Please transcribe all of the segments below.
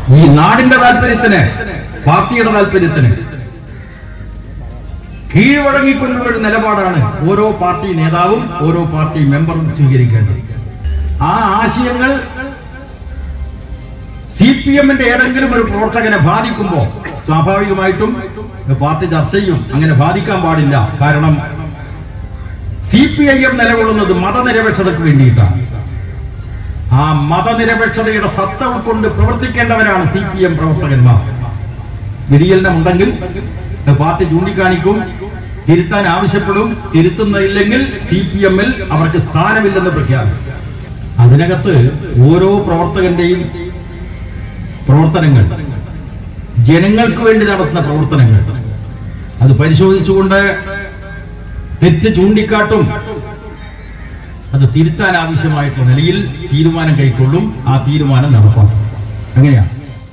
ഈ നാടിന്റെ താല്പര്യത്തിന് പാർട്ടിയുടെ താല്പര്യത്തിന് കീഴ്വഴങ്ങിക്കൊണ്ടുള്ള ഒരു നിലപാടാണ് ഓരോ പാർട്ടി നേതാവും ഓരോ പാർട്ടി മെമ്പറും സ്വീകരിക്കേണ്ടത് ആ ആശയങ്ങൾ സി പി എമ്മിന്റെ ഏതെങ്കിലും ഒരു പ്രവർത്തകനെ ബാധിക്കുമ്പോൾ സ്വാഭാവികമായിട്ടും പാർട്ടി ചർച്ച ചെയ്യും അങ്ങനെ ബാധിക്കാൻ പാടില്ല കാരണം സി പി ഐ എം നിലകൊള്ളുന്നത് മതനിരപേക്ഷതയ്ക്ക് വേണ്ടിയിട്ടാണ് ആ മതനിരപേക്ഷതയുടെ സത്ത ഉൾക്കൊണ്ട് പ്രവർത്തിക്കേണ്ടവരാണ് സി പി എം പ്രവർത്തകന്മാർ വ്യതിചലനമുണ്ടെങ്കിൽ പാർട്ടി ചൂണ്ടിക്കാണിക്കും തിരുത്താൻ ആവശ്യപ്പെടും തിരുത്തുന്നില്ലെങ്കിൽ സി പി എമ്മിൽ അവർക്ക് സ്ഥാനമില്ലെന്ന് പ്രഖ്യാപിക്കും അതിനകത്ത് ഓരോ പ്രവർത്തകന്റെയും പ്രവർത്തനങ്ങൾ ജനങ്ങൾക്ക് വേണ്ടി നടത്തുന്ന പ്രവർത്തനങ്ങൾ അത് പരിശോധിച്ചുകൊണ്ട് തെറ്റ് ചൂണ്ടിക്കാട്ടും അത് തിരുത്താൻ ആവശ്യമായിട്ടുള്ള നിലയിൽ തീരുമാനം കൈക്കൊള്ളും ആ തീരുമാനം നടപ്പാക്കും അങ്ങനെയാണ്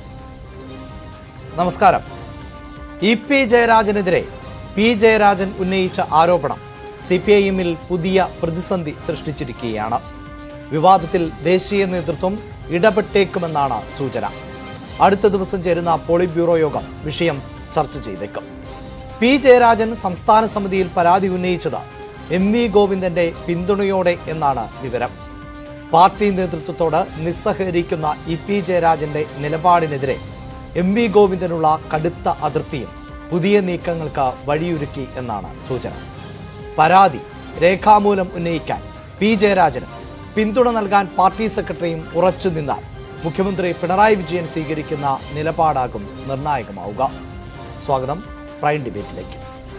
നമസ്കാരം ഇ പി ജയരാജനെതിരെ പി ജയരാജൻ ഉന്നയിച്ച ആരോപണം സി പി ഐ എമ്മിൽ പുതിയ പ്രതിസന്ധി സൃഷ്ടിച്ചിരിക്കുകയാണ് വിവാദത്തിൽ ദേശീയ നേതൃത്വം ഇടപെട്ടേക്കുമെന്നാണ് സൂചന അടുത്ത ദിവസം ചേരുന്ന പോളിറ്റ് ബ്യൂറോ യോഗം വിഷയം ചർച്ച ചെയ്തേക്കും പി ജയരാജൻ സംസ്ഥാന സമിതിയിൽ പരാതി ഉന്നയിച്ചത് എം വി ഗോവിന്ദന്റെ പിന്തുണയോടെ എന്നാണ് വിവരം പാർട്ടി നേതൃത്വത്തോട് നിസ്സഹകരിക്കുന്ന ഇ പി ജയരാജന്റെ നിലപാടിനെതിരെ എം വി ഗോവിന്ദനുള്ള കടുത്ത അതൃപ്തിയും പുതിയ നീക്കങ്ങൾക്ക് വഴിയൊരുക്കി എന്നാണ് സൂചന പരാതി രേഖാമൂലം ഉന്നയിക്കാൻ പി ജയരാജനും പിന്തുണ നൽകാൻ പാർട്ടി സെക്രട്ടറിയും ഉറച്ചു നിന്നാൽ മുഖ്യമന്ത്രി പിണറായി വിജയൻ സ്വീകരിക്കുന്ന നിലപാടാകും നിർണായകമാവുക സ്വാഗതം പ്രൈം ഡിബേറ്റിലേക്ക്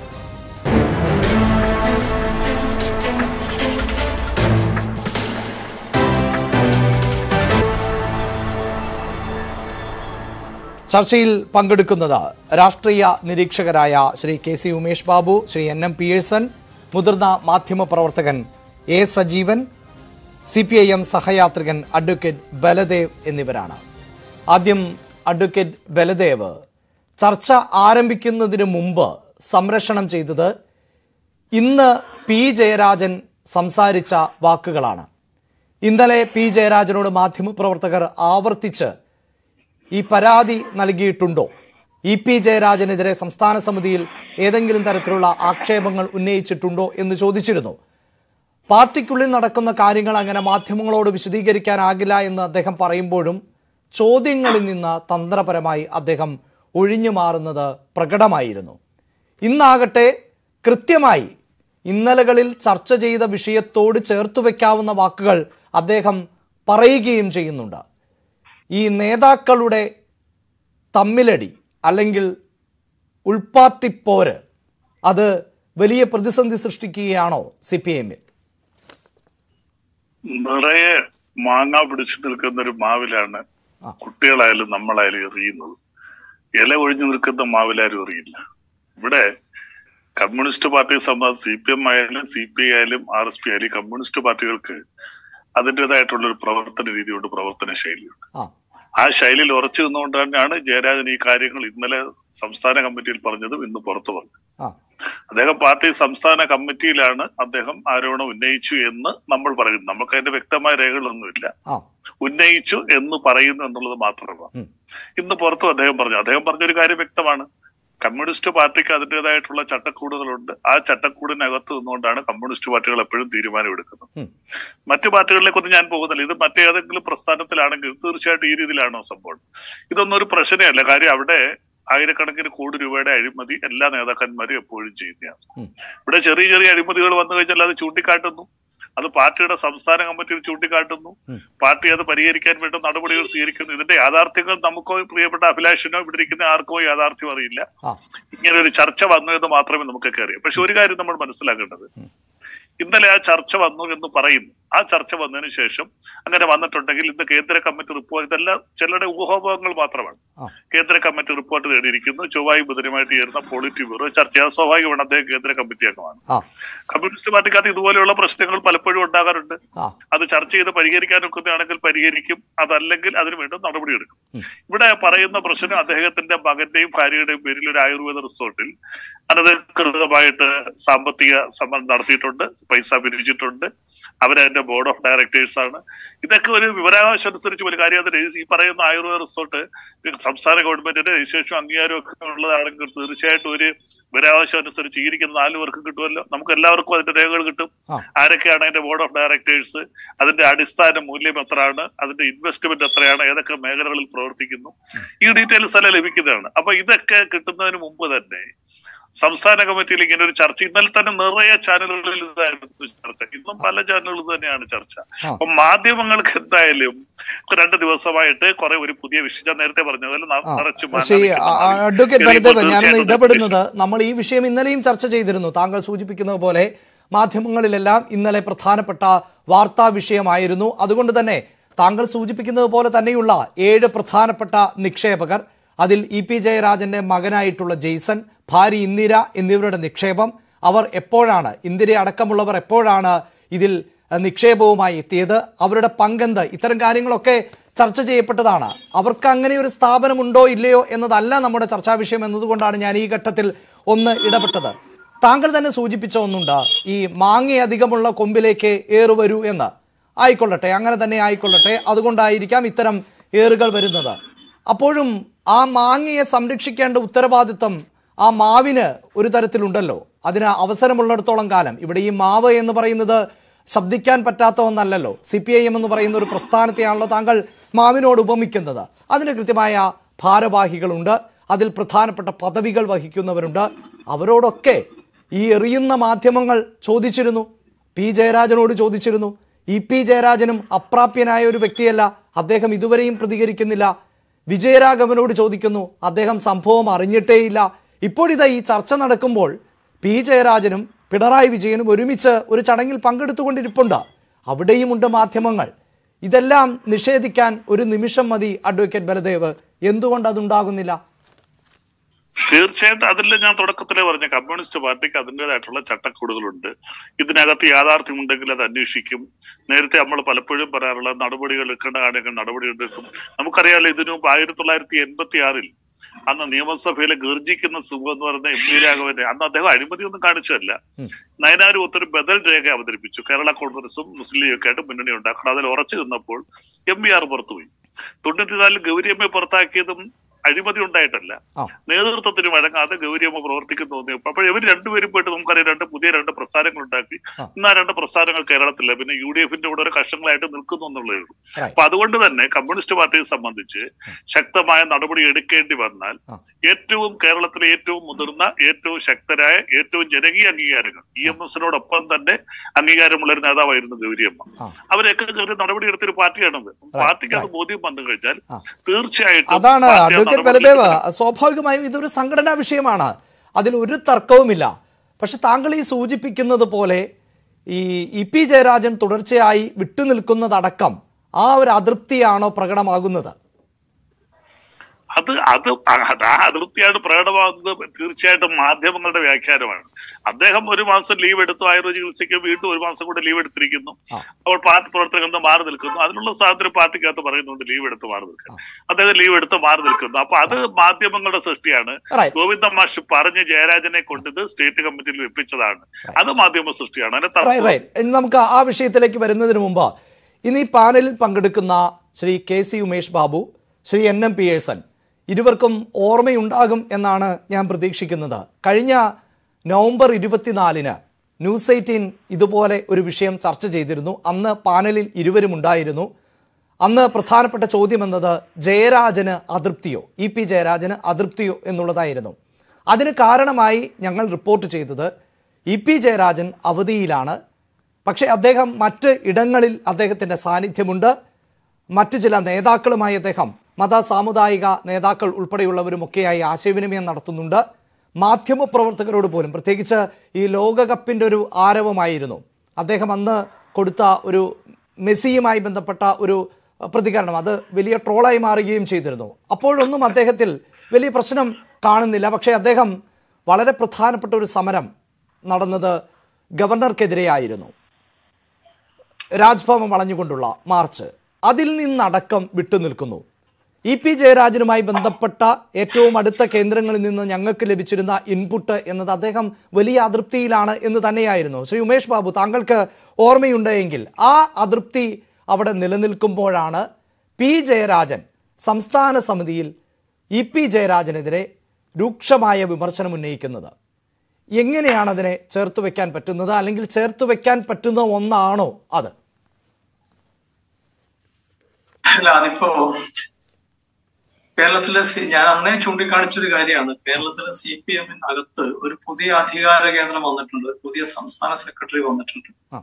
ചർച്ചയിൽ പങ്കെടുക്കുന്നത് രാഷ്ട്രീയ നിരീക്ഷകരായ Shri K C Umesh Babu Shri N M Pearson മുതിർന്ന മാധ്യമപ്രവർത്തകൻ A Sajeevan C P I M സഹയാത്രികൻ അഡ്വക്കേറ്റ് ബലദേവ് എന്നിവരാണ് ആദ്യം അഡ്വക്കേറ്റ് ബലദേവ് ചർച്ച ആരംഭിക്കുന്നതിന് മുമ്പ് സംരക്ഷണം ചെയ്തത് ഇന്ന് പി ജയരാജൻ സംസാരിച്ച വാക്കുകളാണ് ഇന്നലെ പി ജയരാജനോട് മാധ്യമപ്രവർത്തകർ ആവർത്തിച്ച് ഈ പരാതി നൽകിയിട്ടുണ്ടോ ഇ പി ജയരാജനെതിരെ സംസ്ഥാന സമിതിയിൽ ഏതെങ്കിലും തരത്തിലുള്ള ആക്ഷേപങ്ങൾ ഉന്നയിച്ചിട്ടുണ്ടോ എന്ന് ചോദിച്ചിരുന്നു പാർട്ടിക്കുള്ളിൽ നടക്കുന്ന കാര്യങ്ങൾ അങ്ങനെ മാധ്യമങ്ങളോട് വിശദീകരിക്കാനാകില്ല എന്ന് അദ്ദേഹം പറയുമ്പോഴും ചോദ്യങ്ങളിൽ നിന്ന് തന്ത്രപരമായി അദ്ദേഹം ഒഴിഞ്ഞു മാറുന്നത് പ്രകടമായിരുന്നു ഇന്നാകട്ടെ കൃത്യമായി ഇന്നലകളിൽ ചർച്ച ചെയ്ത വിഷയത്തോട് ചേർത്ത് വയ്ക്കാവുന്ന വാക്കുകൾ അദ്ദേഹം പറയുകയും ചെയ്യുന്നുണ്ട് ഈ നേതാക്കളുടെ തമ്മിലടി അല്ലെങ്കിൽ ഉൾപ്പാർട്ടിപ്പോര് അത് വലിയ പ്രതിസന്ധി സൃഷ്ടിക്കുകയാണോ സി പി എമ്മിൽ നിറയെ മാങ്ങ പിടിച്ചു നിൽക്കുന്ന ഒരു മാവിലാണ് ആ. കുട്ടികളായാലും നമ്മളായാലും എറിയുന്നത് ഇല ഒഴിഞ്ഞു നിൽക്കുന്ന മാവിലാരും എറിയില്ല ഇവിടെ കമ്മ്യൂണിസ്റ്റ് പാർട്ടിയെ സംബന്ധിച്ച് സി പി എം ആയാലും സി പി ഐ ആയാലും ആർ എസ് പി ആയാലും ഈ കമ്മ്യൂണിസ്റ്റ് പാർട്ടികൾക്ക് അതിൻ്റെതായിട്ടുള്ള ഒരു പ്രവർത്തന രീതിയുണ്ട് പ്രവർത്തന ശൈലിയുണ്ട് ആ ആ ശൈലിയിൽ ഉറച്ചു നിന്നുകൊണ്ട് തന്നെയാണ് ജയരാജൻ ഈ കാര്യങ്ങൾ ഇന്നലെ സംസ്ഥാന കമ്മിറ്റിയിൽ പറഞ്ഞതും ഇന്ന് പുറത്തു പറഞ്ഞത് ആ അദ്ദേഹം പാർട്ടി സംസ്ഥാന കമ്മിറ്റിയിലാണ് അദ്ദേഹം ആരോപണം ഉന്നയിച്ചു എന്ന് നമ്മൾ പറയുന്നു നമുക്ക് അതിന്റെ വ്യക്തമായ രേഖകളൊന്നുമില്ല ആ ഉന്നയിച്ചു എന്ന് പറയുന്നു എന്നുള്ളത് മാത്രമാണ് ഉം. ഇന്ന് പുറത്തും അദ്ദേഹം പറഞ്ഞു അദ്ദേഹം പറഞ്ഞൊരു കാര്യം വ്യക്തമാണ് കമ്മ്യൂണിസ്റ്റ് പാർട്ടിക്ക് അതിൻ്റെതായിട്ടുള്ള ചട്ടക്കൂടുകളുണ്ട് ആ ചട്ടക്കൂടിനകത്ത് നിന്നുകൊണ്ടാണ് കമ്മ്യൂണിസ്റ്റ് പാർട്ടികൾ എപ്പോഴും തീരുമാനമെടുക്കുന്നത് ഉം. മറ്റു പാർട്ടികളിലേക്കൊന്നും ഞാൻ പോകുന്നില്ല ഇത് മറ്റേതെങ്കിലും പ്രസ്ഥാനത്തിലാണെങ്കിൽ തീർച്ചയായിട്ടും ഈ രീതിയിലാണോ സംഭവം ഇതൊന്നും ഒരു പ്രശ്നമല്ല കാര്യം അവിടെ ആയിരക്കണക്കിന് കോടി രൂപയുടെ അഴിമതി എല്ലാ നേതാക്കന്മാരും എപ്പോഴും ചെയ്യുന്നതാണ് ഉം. ഇവിടെ ചെറിയ ചെറിയ അഴിമതികൾ വന്നു കഴിഞ്ഞാൽ അത് ചൂണ്ടിക്കാട്ടുന്നു അത് പാർട്ടിയുടെ സംസ്ഥാന കമ്മിറ്റിയിൽ ചൂണ്ടിക്കാട്ടുന്നു ഉം. പാർട്ടി അത് പരിഹരിക്കാൻ വേണ്ട നടപടികൾ സ്വീകരിക്കുന്നു ഇതിന്റെ യാഥാർത്ഥ്യങ്ങൾ നമുക്കോ പ്രിയപ്പെട്ട അഭിലാഷിനോ ഇവിടെ ഇരിക്കുന്ന ആർക്കോ യാഥാർത്ഥ്യം അറിയില്ല ആ ഇങ്ങനെ ഒരു ചർച്ച വന്നു എന്ന് മാത്രമേ നമുക്കൊക്കെ അറിയാം പക്ഷെ ഒരു കാര്യം നമ്മൾ മനസ്സിലാക്കേണ്ടത് ഇന്നലെ ആ ചർച്ച വന്നു എന്ന് പറയുന്നു ആ ചർച്ച വന്നതിന് ശേഷം അങ്ങനെ വന്നിട്ടുണ്ടെങ്കിൽ ഇന്ന് കേന്ദ്ര കമ്മിറ്റി റിപ്പോർട്ട് ഇതെല്ലാം ചിലരുടെ ഊഹാപോഹങ്ങൾ മാത്രമാണ് ആ. കേന്ദ്ര കമ്മിറ്റി റിപ്പോർട്ട് നേടിയിരിക്കുന്നു ചൊവ്വായും ബുധനുമായിട്ട് ചേരുന്ന പോളിറ്റ് ബ്യൂറോ ചർച്ച അത് സ്വാഭാവികമാണ് അദ്ദേഹം കേന്ദ്ര കമ്മിറ്റി അംഗമാണ് ആ കമ്മ്യൂണിസ്റ്റ് പാർട്ടിക്കകത്ത് ഇതുപോലെയുള്ള പ്രശ്നങ്ങൾ പലപ്പോഴും ഉണ്ടാകാറുണ്ട് ആ അത് ചർച്ച ചെയ്ത് പരിഹരിക്കാൻ ഒക്കുന്നതാണെങ്കിൽ പരിഹരിക്കും അതല്ലെങ്കിൽ അതിന് വേണ്ട നടപടിയെടുക്കും ഇവിടെ പറയുന്ന പ്രശ്നം അദ്ദേഹത്തിന്റെ മകന്റെയും ഭാര്യയുടെയും പേരിൽ ഒരു ആയുർവേദ റിസോർട്ടിൽ അനധികൃതമായിട്ട് സാമ്പത്തിക സമരം നടത്തിയിട്ടുണ്ട് പൈസ പിരിച്ചിട്ടുണ്ട് അവരതിന്റെ ബോർഡ് ഓഫ് ഡയറക്ടേഴ്സ് ആണ് ഇതൊക്കെ ഒരു വിവരാവകാശം അനുസരിച്ച് ഒരു കാര്യം അത് രജിസ്- ഈ പറയുന്ന ആയുർവേദ റിസോർട്ട് സംസ്ഥാന ഗവൺമെന്റിന്റെ രജിസ്ട്രേഷൻ അംഗീകാരം ഒക്കെ ഉള്ളതാണെങ്കിൽ തീർച്ചയായിട്ടും ഒരു വിവരാവകാശം അനുസരിച്ച് ഈ ഇരിക്കുന്ന നാല് പേർക്ക് കിട്ടുമല്ലോ നമുക്ക് എല്ലാവർക്കും അതിന്റെ രേഖകൾ കിട്ടും ആ. ആരൊക്കെയാണ് അതിന്റെ ബോർഡ് ഓഫ് ഡയറക്ടേഴ്സ് അതിന്റെ അടിസ്ഥാന മൂല്യം എത്രയാണ് അതിന്റെ ഇൻവെസ്റ്റ്മെന്റ് എത്രയാണ് ഏതൊക്കെ മേഖലകളിൽ പ്രവർത്തിക്കുന്നു ഈ ഡീറ്റെയിൽസ് എല്ലാം ലഭിക്കുന്നതാണ് അപ്പൊ ഇതൊക്കെ കിട്ടുന്നതിന് മുമ്പ് തന്നെ സംസ്ഥാന കമ്മിറ്റിയിൽ ഇങ്ങനെ ഒരു ചർച്ച ഇന്നലെ തന്നെ നിറയെ ചാനലുകളിൽ ഇതായിരുന്നു ചർച്ച ഇന്നും പല ചാനലുകളിൽ തന്നെയാണ് ചർച്ച ആ. അപ്പൊ മാധ്യമങ്ങൾക്ക് എന്തായാലും രണ്ട് ദിവസമായിട്ട് കുറെ ഒരു പുതിയ വിഷയം ഞാൻ നേരത്തെ പറഞ്ഞതുപോലെ ന- ആ, നിറച്ച് ശ്രീ മണ്ണടിക്കുന്ന ആ, ആളുകൾ. അഡ്വക്കേറ്റ് ഇതിപ്പോൾ ബലദേവ് ഞാനൊന്ന് തീർച്ചയായിട്ടും ഇടപെടുന്നത് നമ്മൾ ഈ വിഷയം ഇന്നലെയും ചർച്ച ചെയ്തിരുന്നു താങ്കൾ സൂചിപ്പിക്കുന്നത് പോലെ മാധ്യമങ്ങളിലെല്ലാം ഇന്നലെ പ്രധാനപ്പെട്ട വാർത്താ വിഷയമായിരുന്നു അതുകൊണ്ട് തന്നെ താങ്കൾ സൂചിപ്പിക്കുന്നത് പോലെ തന്നെയുള്ള ഏഴ് പ്രധാനപ്പെട്ട നിക്ഷേപകർ അതിൽ ഇ പി ജയരാജന്റെ മകനായിട്ടുള്ള ജെയ്സൺ ഭാര്യ ഇന്ദിര എന്നിവരുടെ നിക്ഷേപം അവർ എപ്പോഴാണ് ഇന്ദിര അടക്കമുള്ളവർ എപ്പോഴാണ് ഇതിൽ അഹ്, നിക്ഷേപവുമായി എത്തിയത് അവരുടെ പങ്കെന്ത് ഇത്തരം കാര്യങ്ങളൊക്കെ ചർച്ച ചെയ്യപ്പെട്ടതാണ് അവർക്ക് അങ്ങനെ ഒരു സ്ഥാപനമുണ്ടോ ഇല്ലയോ എന്നതല്ല നമ്മുടെ ചർച്ചാ വിഷയം എന്നതുകൊണ്ടാണ് ഞാൻ ഈ ഘട്ടത്തിൽ ഒന്ന് ഇടപെട്ടത് താങ്കൾ തന്നെ സൂചിപ്പിച്ച ഒന്നുണ്ട് ഈ മാങ്ങ അധികമുള്ള കൊമ്പിലേക്ക് ഏറ് വരൂ എന്ന് ആയിക്കൊള്ളട്ടെ അങ്ങനെ തന്നെ ആയിക്കൊള്ളട്ടെ അതുകൊണ്ടായിരിക്കാം ഇത്തരം ഏറുകൾ വരുന്നത് അപ്പോഴും ആ മാങ്ങയെ സംരക്ഷിക്കേണ്ട ഉത്തരവാദിത്വം ആ മാവിന് ഒരു തരത്തിലുണ്ടല്ലോ അതിന് അവസരമുള്ളിടത്തോളം കാലം ഇവിടെ ഈ മാവ് എന്ന് പറയുന്നത് ശബ്ദിക്കാൻ പറ്റാത്ത ഒന്നല്ലല്ലോ സി പി ഐ എം എന്ന് പറയുന്ന ഒരു പ്രസ്ഥാനത്തെയാണല്ലോ താങ്കൾ മാവിനോട് ഉപമിക്കുന്നത് അതിന് കൃത്യമായ ഭാരവാഹികളുണ്ട് അതിൽ പ്രധാനപ്പെട്ട പദവികൾ വഹിക്കുന്നവരുണ്ട് അവരോടൊക്കെ ഈ എറിയുന്ന മാധ്യമങ്ങൾ ചോദിച്ചിരുന്നു പി ജയരാജനോട് ചോദിച്ചിരുന്നു ഇ പി ജയരാജനും അപ്രാപ്യനായ ഒരു വ്യക്തിയല്ല അദ്ദേഹം ഇതുവരെയും പ്രതികരിക്കുന്നില്ല വിജയരാഘവനോട് ചോദിക്കുന്നു അദ്ദേഹം സംഭവം അറിഞ്ഞിട്ടേയില്ല ഇപ്പോഴിതാ ഈ ചർച്ച നടക്കുമ്പോൾ പി ജയരാജനും പിണറായി വിജയനും ഒരുമിച്ച് ഒരു ചടങ്ങിൽ പങ്കെടുത്തുകൊണ്ടിരിപ്പുണ്ട് അവിടെയുമുണ്ട് മാധ്യമങ്ങൾ ഇതെല്ലാം നിഷേധിക്കാൻ ഒരു നിമിഷം മതി അഡ്വക്കേറ്റ് ബലദേവ് എന്തുകൊണ്ട് അതുണ്ടാകുന്നില്ല തീർച്ചയായിട്ടും അതിൽ ഞാൻ തുടക്കത്തിലേ പറഞ്ഞ കമ്മ്യൂണിസ്റ്റ് പാർട്ടിക്ക് അതിൻ്റെതായിട്ടുള്ള ചട്ടക്കൂടുകളുണ്ട് ഇതിനകത്ത് യാഥാർത്ഥ്യമുണ്ടെങ്കിൽ അത് അന്വേഷിക്കും നേരത്തെ നമ്മൾ പലപ്പോഴും പറയാറുള്ള നടപടികൾ എടുക്കേണ്ട കാര്യങ്ങൾ നടപടി എടുക്കും നമുക്കറിയാലോ ഇതിനു മുമ്പ് ആയിരത്തി തൊള്ളായിരത്തി എൺപത്തി ആറിൽ അന്ന് നിയമസഭയിലെ ഗർജിക്കുന്ന സുഖം എന്ന് പറയുന്ന എം വി രാഘവന്റെ അന്ന് അദ്ദേഹം അഴിമതി ഒന്നും കാണിച്ചതല്ല നയനാരും ഒത്തൊരു ബദൽ രേഖ അവതരിപ്പിച്ചു കേരള കോൺഗ്രസും മുസ്ലിം ലീഗൊക്കെ ആയിട്ട് മുന്നണി ഉണ്ടാക്കണം അതിൽ ഉറച്ചു നിന്നപ്പോൾ എം വി ആർ പുറത്തുപോയി തൊണ്ണൂറ്റിനാലിൽ ഗൗരിയമ്മയെ പുറത്താക്കിയതും അഴിമതി ഉണ്ടായിട്ടല്ല ആ നേതൃത്വത്തിന് വഴങ്ങാതെ ഗൗരിയമ്മ പ്രവർത്തിക്കുന്നു തോന്നിയപ്പോൾ അപ്പോൾ ഇവർ രണ്ടുപേരും പോയിട്ട് നമുക്കറിയാം രണ്ട് പുതിയ രണ്ട് പ്രസ്ഥാനങ്ങൾ ഉണ്ടാക്കി ആ. ഇന്ന് ആ രണ്ട് പ്രസ്ഥാനങ്ങൾ കേരളത്തില്ല പിന്നെ യു ഡി എഫിന്റെ കൂടെ ഒരു കഷ്ണങ്ങളായിട്ട് നിൽക്കുന്നു എന്നുള്ളതേ ഉള്ളൂ Right. അപ്പൊ അതുകൊണ്ട് തന്നെ കമ്മ്യൂണിസ്റ്റ് പാർട്ടിയെ സംബന്ധിച്ച് ശക്തമായ നടപടി എടുക്കേണ്ടി വന്നാൽ ആ. ഏറ്റവും കേരളത്തിലെ ഏറ്റവും മുതിർന്ന ഏറ്റവും ശക്തരായ ഏറ്റവും ജനകീയ അംഗീകാരങ്ങൾ ഇ എം എസിനോടൊപ്പം തന്നെ അംഗീകാരമുള്ള ഒരു നേതാവായിരുന്നു ഗൗരിയമ്മ ആ. അവരെയൊക്കെ കയറി നടപടി എടുത്തൊരു പാർട്ടിയാണത് പാർട്ടിക്ക് അത് ബോധ്യം വന്നു കഴിഞ്ഞാൽ ആ. തീർച്ചയായിട്ടും അതാണ് പാർട്ടി ആ അഡ്വക്കേറ്റ് നടപടി ബലദേവ് സ്വാഭാവികമായും ഇതൊരു സംഘടനാ വിഷയമാണ് അതിൽ ഒരു തർക്കവുമില്ല പക്ഷെ താങ്കൾ ഈ സൂചിപ്പിക്കുന്നത് പോലെ ഈ ഇ പി ജയരാജൻ തുടർച്ചയായി വിട്ടുനിൽക്കുന്നതടക്കം ആ ഒരു അതൃപ്തിയാണോ പ്രകടമാകുന്നത് അത് അത് അത് ആ അതിർത്തിയാണ് പ്രകടമാകുന്നത് തീർച്ചയായിട്ടും മാധ്യമങ്ങളുടെ വ്യാഖ്യാനമാണ് അദ്ദേഹം ഒരു മാസം ലീവ് എടുത്തു ആയുർവേദ ചികിത്സയ്ക്ക് വീണ്ടും ഒരു മാസം കൂടെ ലീവ് എടുത്തിരിക്കുന്നു ആ. അപ്പോൾ പാർട്ടി പ്രവർത്തകർ നിന്ന് മാറി നിൽക്കുന്നു അതിനുള്ള സ്വാതന്ത്ര്യം പാർട്ടിക്കകത്ത് പറയുന്നുണ്ട് ലീവ് എടുത്ത് മാറി നിൽക്കാൻ അദ്ദേഹം ലീവ് എടുത്ത് മാറി നിൽക്കുന്നു അപ്പൊ അത് മാധ്യമങ്ങളുടെ സൃഷ്ടിയാണ് Right. ഗോവിന്ദ മാഷ് പറഞ്ഞ് ജയരാജനെ കൊണ്ടിത് സ്റ്റേറ്റ് കമ്മിറ്റിയിൽ വെപ്പിച്ചതാണ് അത് മാധ്യമ സൃഷ്ടിയാണ് അതിന് റൈറ്റ് തർക്കം റൈറ്റ് ഇനി നമുക്ക് ആ വിഷയത്തിലേക്ക് വരുന്നതിന് മുമ്പ് ഇന്ന് ഈ പാനലിൽ പങ്കെടുക്കുന്ന Shri K C Umesh Babu Shri N M Pearson ഇരുവർക്കും ഓർമ്മയുണ്ടാകും എന്നാണ് ഞാൻ പ്രതീക്ഷിക്കുന്നത് കഴിഞ്ഞ നവംബർ ഇരുപത്തിനാലിന് ന്യൂസ് എയ്റ്റീൻ ഇതുപോലെ ഒരു വിഷയം ചർച്ച ചെയ്തിരുന്നു അന്ന് പാനലിൽ ഇരുവരും ഉണ്ടായിരുന്നു അന്ന് പ്രധാനപ്പെട്ട ചോദ്യം എന്നത് ജയരാജന് അതൃപ്തിയോ ഇ പി ജയരാജന് അതൃപ്തിയോ എന്നുള്ളതായിരുന്നു അതിന് കാരണമായി ഞങ്ങൾ റിപ്പോർട്ട് ചെയ്തത് ഇ പി ജയരാജൻ അവധിയിലാണ് പക്ഷേ അദ്ദേഹം മറ്റ് ഇടങ്ങളിൽ അദ്ദേഹത്തിൻ്റെ സാന്നിധ്യമുണ്ട് മറ്റു ചില നേതാക്കളുമായി അദ്ദേഹം മത സാമുദായിക നേതാക്കൾ ഉൾപ്പെടെയുള്ളവരുമൊക്കെയായി ആശയവിനിമയം നടത്തുന്നുണ്ട് മാധ്യമപ്രവർത്തകരോട് പോലും പ്രത്യേകിച്ച് ഈ ലോകകപ്പിൻ്റെ ഒരു ആരവമായിരുന്നു അദ്ദേഹം അന്ന് കൊടുത്ത ഒരു മെസ്സിയുമായി ബന്ധപ്പെട്ട ഒരു പ്രതികരണം അത് വലിയ ട്രോളായി മാറുകയും ചെയ്തിരുന്നു അപ്പോഴൊന്നും അദ്ദേഹത്തിൽ വലിയ പ്രശ്നം കാണുന്നില്ല പക്ഷേ അദ്ദേഹം വളരെ പ്രധാനപ്പെട്ട ഒരു സമരം നടന്നത് ഗവർണർക്കെതിരെയായിരുന്നു രാജ്ഭവൻ വളഞ്ഞുകൊണ്ടുള്ള മാർച്ച് അതിൽ നിന്നടക്കം വിട്ടുനിൽക്കുന്നു ഇ പി ജയരാജനുമായി ബന്ധപ്പെട്ട ഏറ്റവും അടുത്ത കേന്ദ്രങ്ങളിൽ നിന്ന് ഞങ്ങൾക്ക് ലഭിച്ചിരുന്ന ഇൻപുട്ട് എന്നത് അദ്ദേഹം വലിയ അതൃപ്തിയിലാണ് എന്ന് തന്നെയായിരുന്നു ശ്രീ ഉമേഷ് ബാബു താങ്കൾക്ക് ഓർമ്മയുണ്ടെങ്കിൽ ആ അതൃപ്തി അവിടെ നിലനിൽക്കുമ്പോഴാണ് പി ജയരാജൻ സംസ്ഥാന സമിതിയിൽ ഇ പി ജയരാജനെതിരെ രൂക്ഷമായ വിമർശനം ഉന്നയിക്കുന്നത് എങ്ങനെയാണ് അതിനെ ചേർത്ത് വെക്കാൻ പറ്റുന്നത് അല്ലെങ്കിൽ ചേർത്ത് വെക്കാൻ പറ്റുന്ന ഒന്നാണോ അത് അല്ല അതിപ്പോ കേരളത്തിലെ സി- ഞാൻ അന്നേ ചൂണ്ടിക്കാണിച്ചൊരു കാര്യമാണ് കേരളത്തിലെ സി പി എമ്മിനകത്ത് ഒരു പുതിയ അധികാര കേന്ദ്രം വന്നിട്ടുണ്ട് ഒരു പുതിയ സംസ്ഥാന സെക്രട്ടറി വന്നിട്ടുണ്ട് ആ.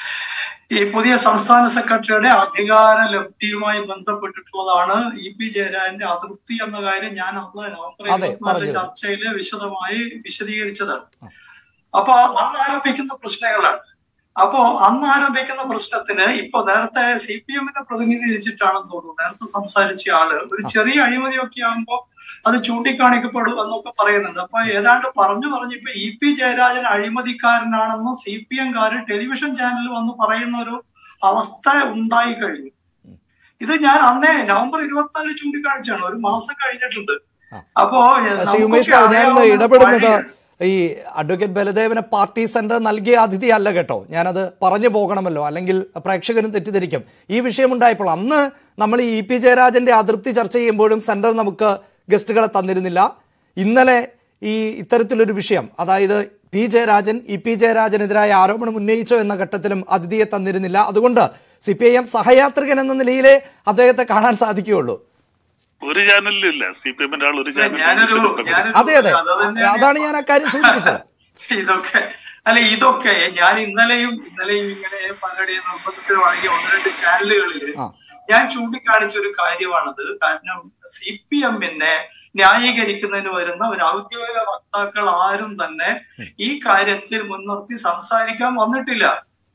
ഈ പുതിയ സംസ്ഥാന സെക്രട്ടറിയുടെ അധികാര ലബ്ധിയുമായി ബന്ധപ്പെട്ടിട്ടുള്ളതാണ് ഇ പി ജയരാജന്റെ അതൃപ്തി എന്ന കാര്യം ഞാൻ അന്ന് നവംബർ അതെ, ഇരുപത്തിനാല് പറഞ്ഞിരുന്നു. ചർച്ചയിൽ വിശദമായി വിശദീകരിച്ചതാണ് അപ്പൊ അന്ന് ആരംഭിക്കുന്ന പ്രശ്നങ്ങളാണ് അപ്പോ അന്ന് ആരംഭിക്കുന്ന പ്രശ്നത്തിന് ഇപ്പൊ നേരത്തെ സി പി എമ്മിനെ പ്രതിനിധീകരിച്ചിട്ടാണെന്ന് തോന്നുന്നു നേരത്തെ സംസാരിച്ച ആള് ഒരു ചെറിയ അഴിമതിയൊക്കെ ആകുമ്പോ അത് ചൂണ്ടിക്കാണിക്കപ്പെടും എന്നൊക്കെ പറയുന്നുണ്ട് അപ്പൊ ഏതാണ്ട് പറഞ്ഞു പറഞ്ഞ് ഇപ്പൊ ഇ പി ജയരാജൻ അഴിമതിക്കാരനാണെന്ന് സി പി എംകാര് ടെലിവിഷൻ ചാനലിൽ വന്ന് പറയുന്ന ഒരു അവസ്ഥ ഉണ്ടായി കഴിഞ്ഞു ഇത് ഞാൻ അന്നേ നവംബർ ഇരുപത്തിനാലിന് ചൂണ്ടിക്കാണിച്ചാണ് ഒരു മാസം കഴിഞ്ഞിട്ടുണ്ട് അപ്പോ ശ്രീ ഉമേഷ് നമുക്കൊക്കെ ബാബു ഞാനിന്ന് അറിയാവുന്ന ഇടപെടുന്നത് വഴിയാണ്. ഈ അഡ്വക്കേറ്റ് ബലദേവന് പാർട്ടി സെന്റർ നൽകിയ അതിഥി അല്ല കേട്ടോ ഞാനത് പറഞ്ഞു പോകണമല്ലോ അല്ലെങ്കിൽ പ്രേക്ഷകരും തെറ്റിദ്ധരിക്കും ഈ വിഷയമുണ്ടായപ്പോൾ അന്ന് നമ്മൾ ഈ ഇ പി ജയരാജന്റെ അതൃപ്തി ചർച്ച ചെയ്യുമ്പോഴും സെന്റർ നമുക്ക് ഗസ്റ്റുകളെ തന്നിരുന്നില്ല ഇന്നലെ ഈ ഇത്തരത്തിലൊരു വിഷയം അതായത് പി ജയരാജൻ ഇ പി ജയരാജനെതിരായ ആരോപണം ഉന്നയിച്ചോ എന്ന ഘട്ടത്തിലും അതിഥിയെ തന്നിരുന്നില്ല അതുകൊണ്ട് സി പി ഐ എം സഹയാത്രികൻ എന്ന നിലയിലേ അദ്ദേഹത്തെ കാണാൻ സാധിക്കുകയുള്ളൂ ഒരു ചാനലിലും ഇല്ല സി പി എമ്മിന്റെ ആൾ ഒരു ഞാനൊരു ചാനലിൽ ഞാനൊരു അതെ അതെ അത് തന്നെയാണ് അതാണ് ഞാൻ അക്കാര്യം സൂചിപ്പിച്ചത് ഇതൊക്കെ അല്ല ഇതൊക്കെ ഞാൻ ഇന്നലെയും ഇന്നലെയും ഇങ്ങനെ പലരുടെയും നിർബന്ധത്തിൽ വഴങ്ങി ഒന്ന് രണ്ട് ചാനലുകളിൽ ആ. ഞാൻ ചൂണ്ടിക്കാണിച്ച ഒരു കാര്യമാണത് കാരണം സി പി എമ്മിനെ ന്യായീകരിക്കുന്നതിന് വരുന്ന ഒരു ഔദ്യോഗിക വക്താക്കൾ ആരും തന്നെ ഈ കാര്യത്തിൽ മുൻനിർത്തി സംസാരിക്കാൻ വന്നിട്ടില്ല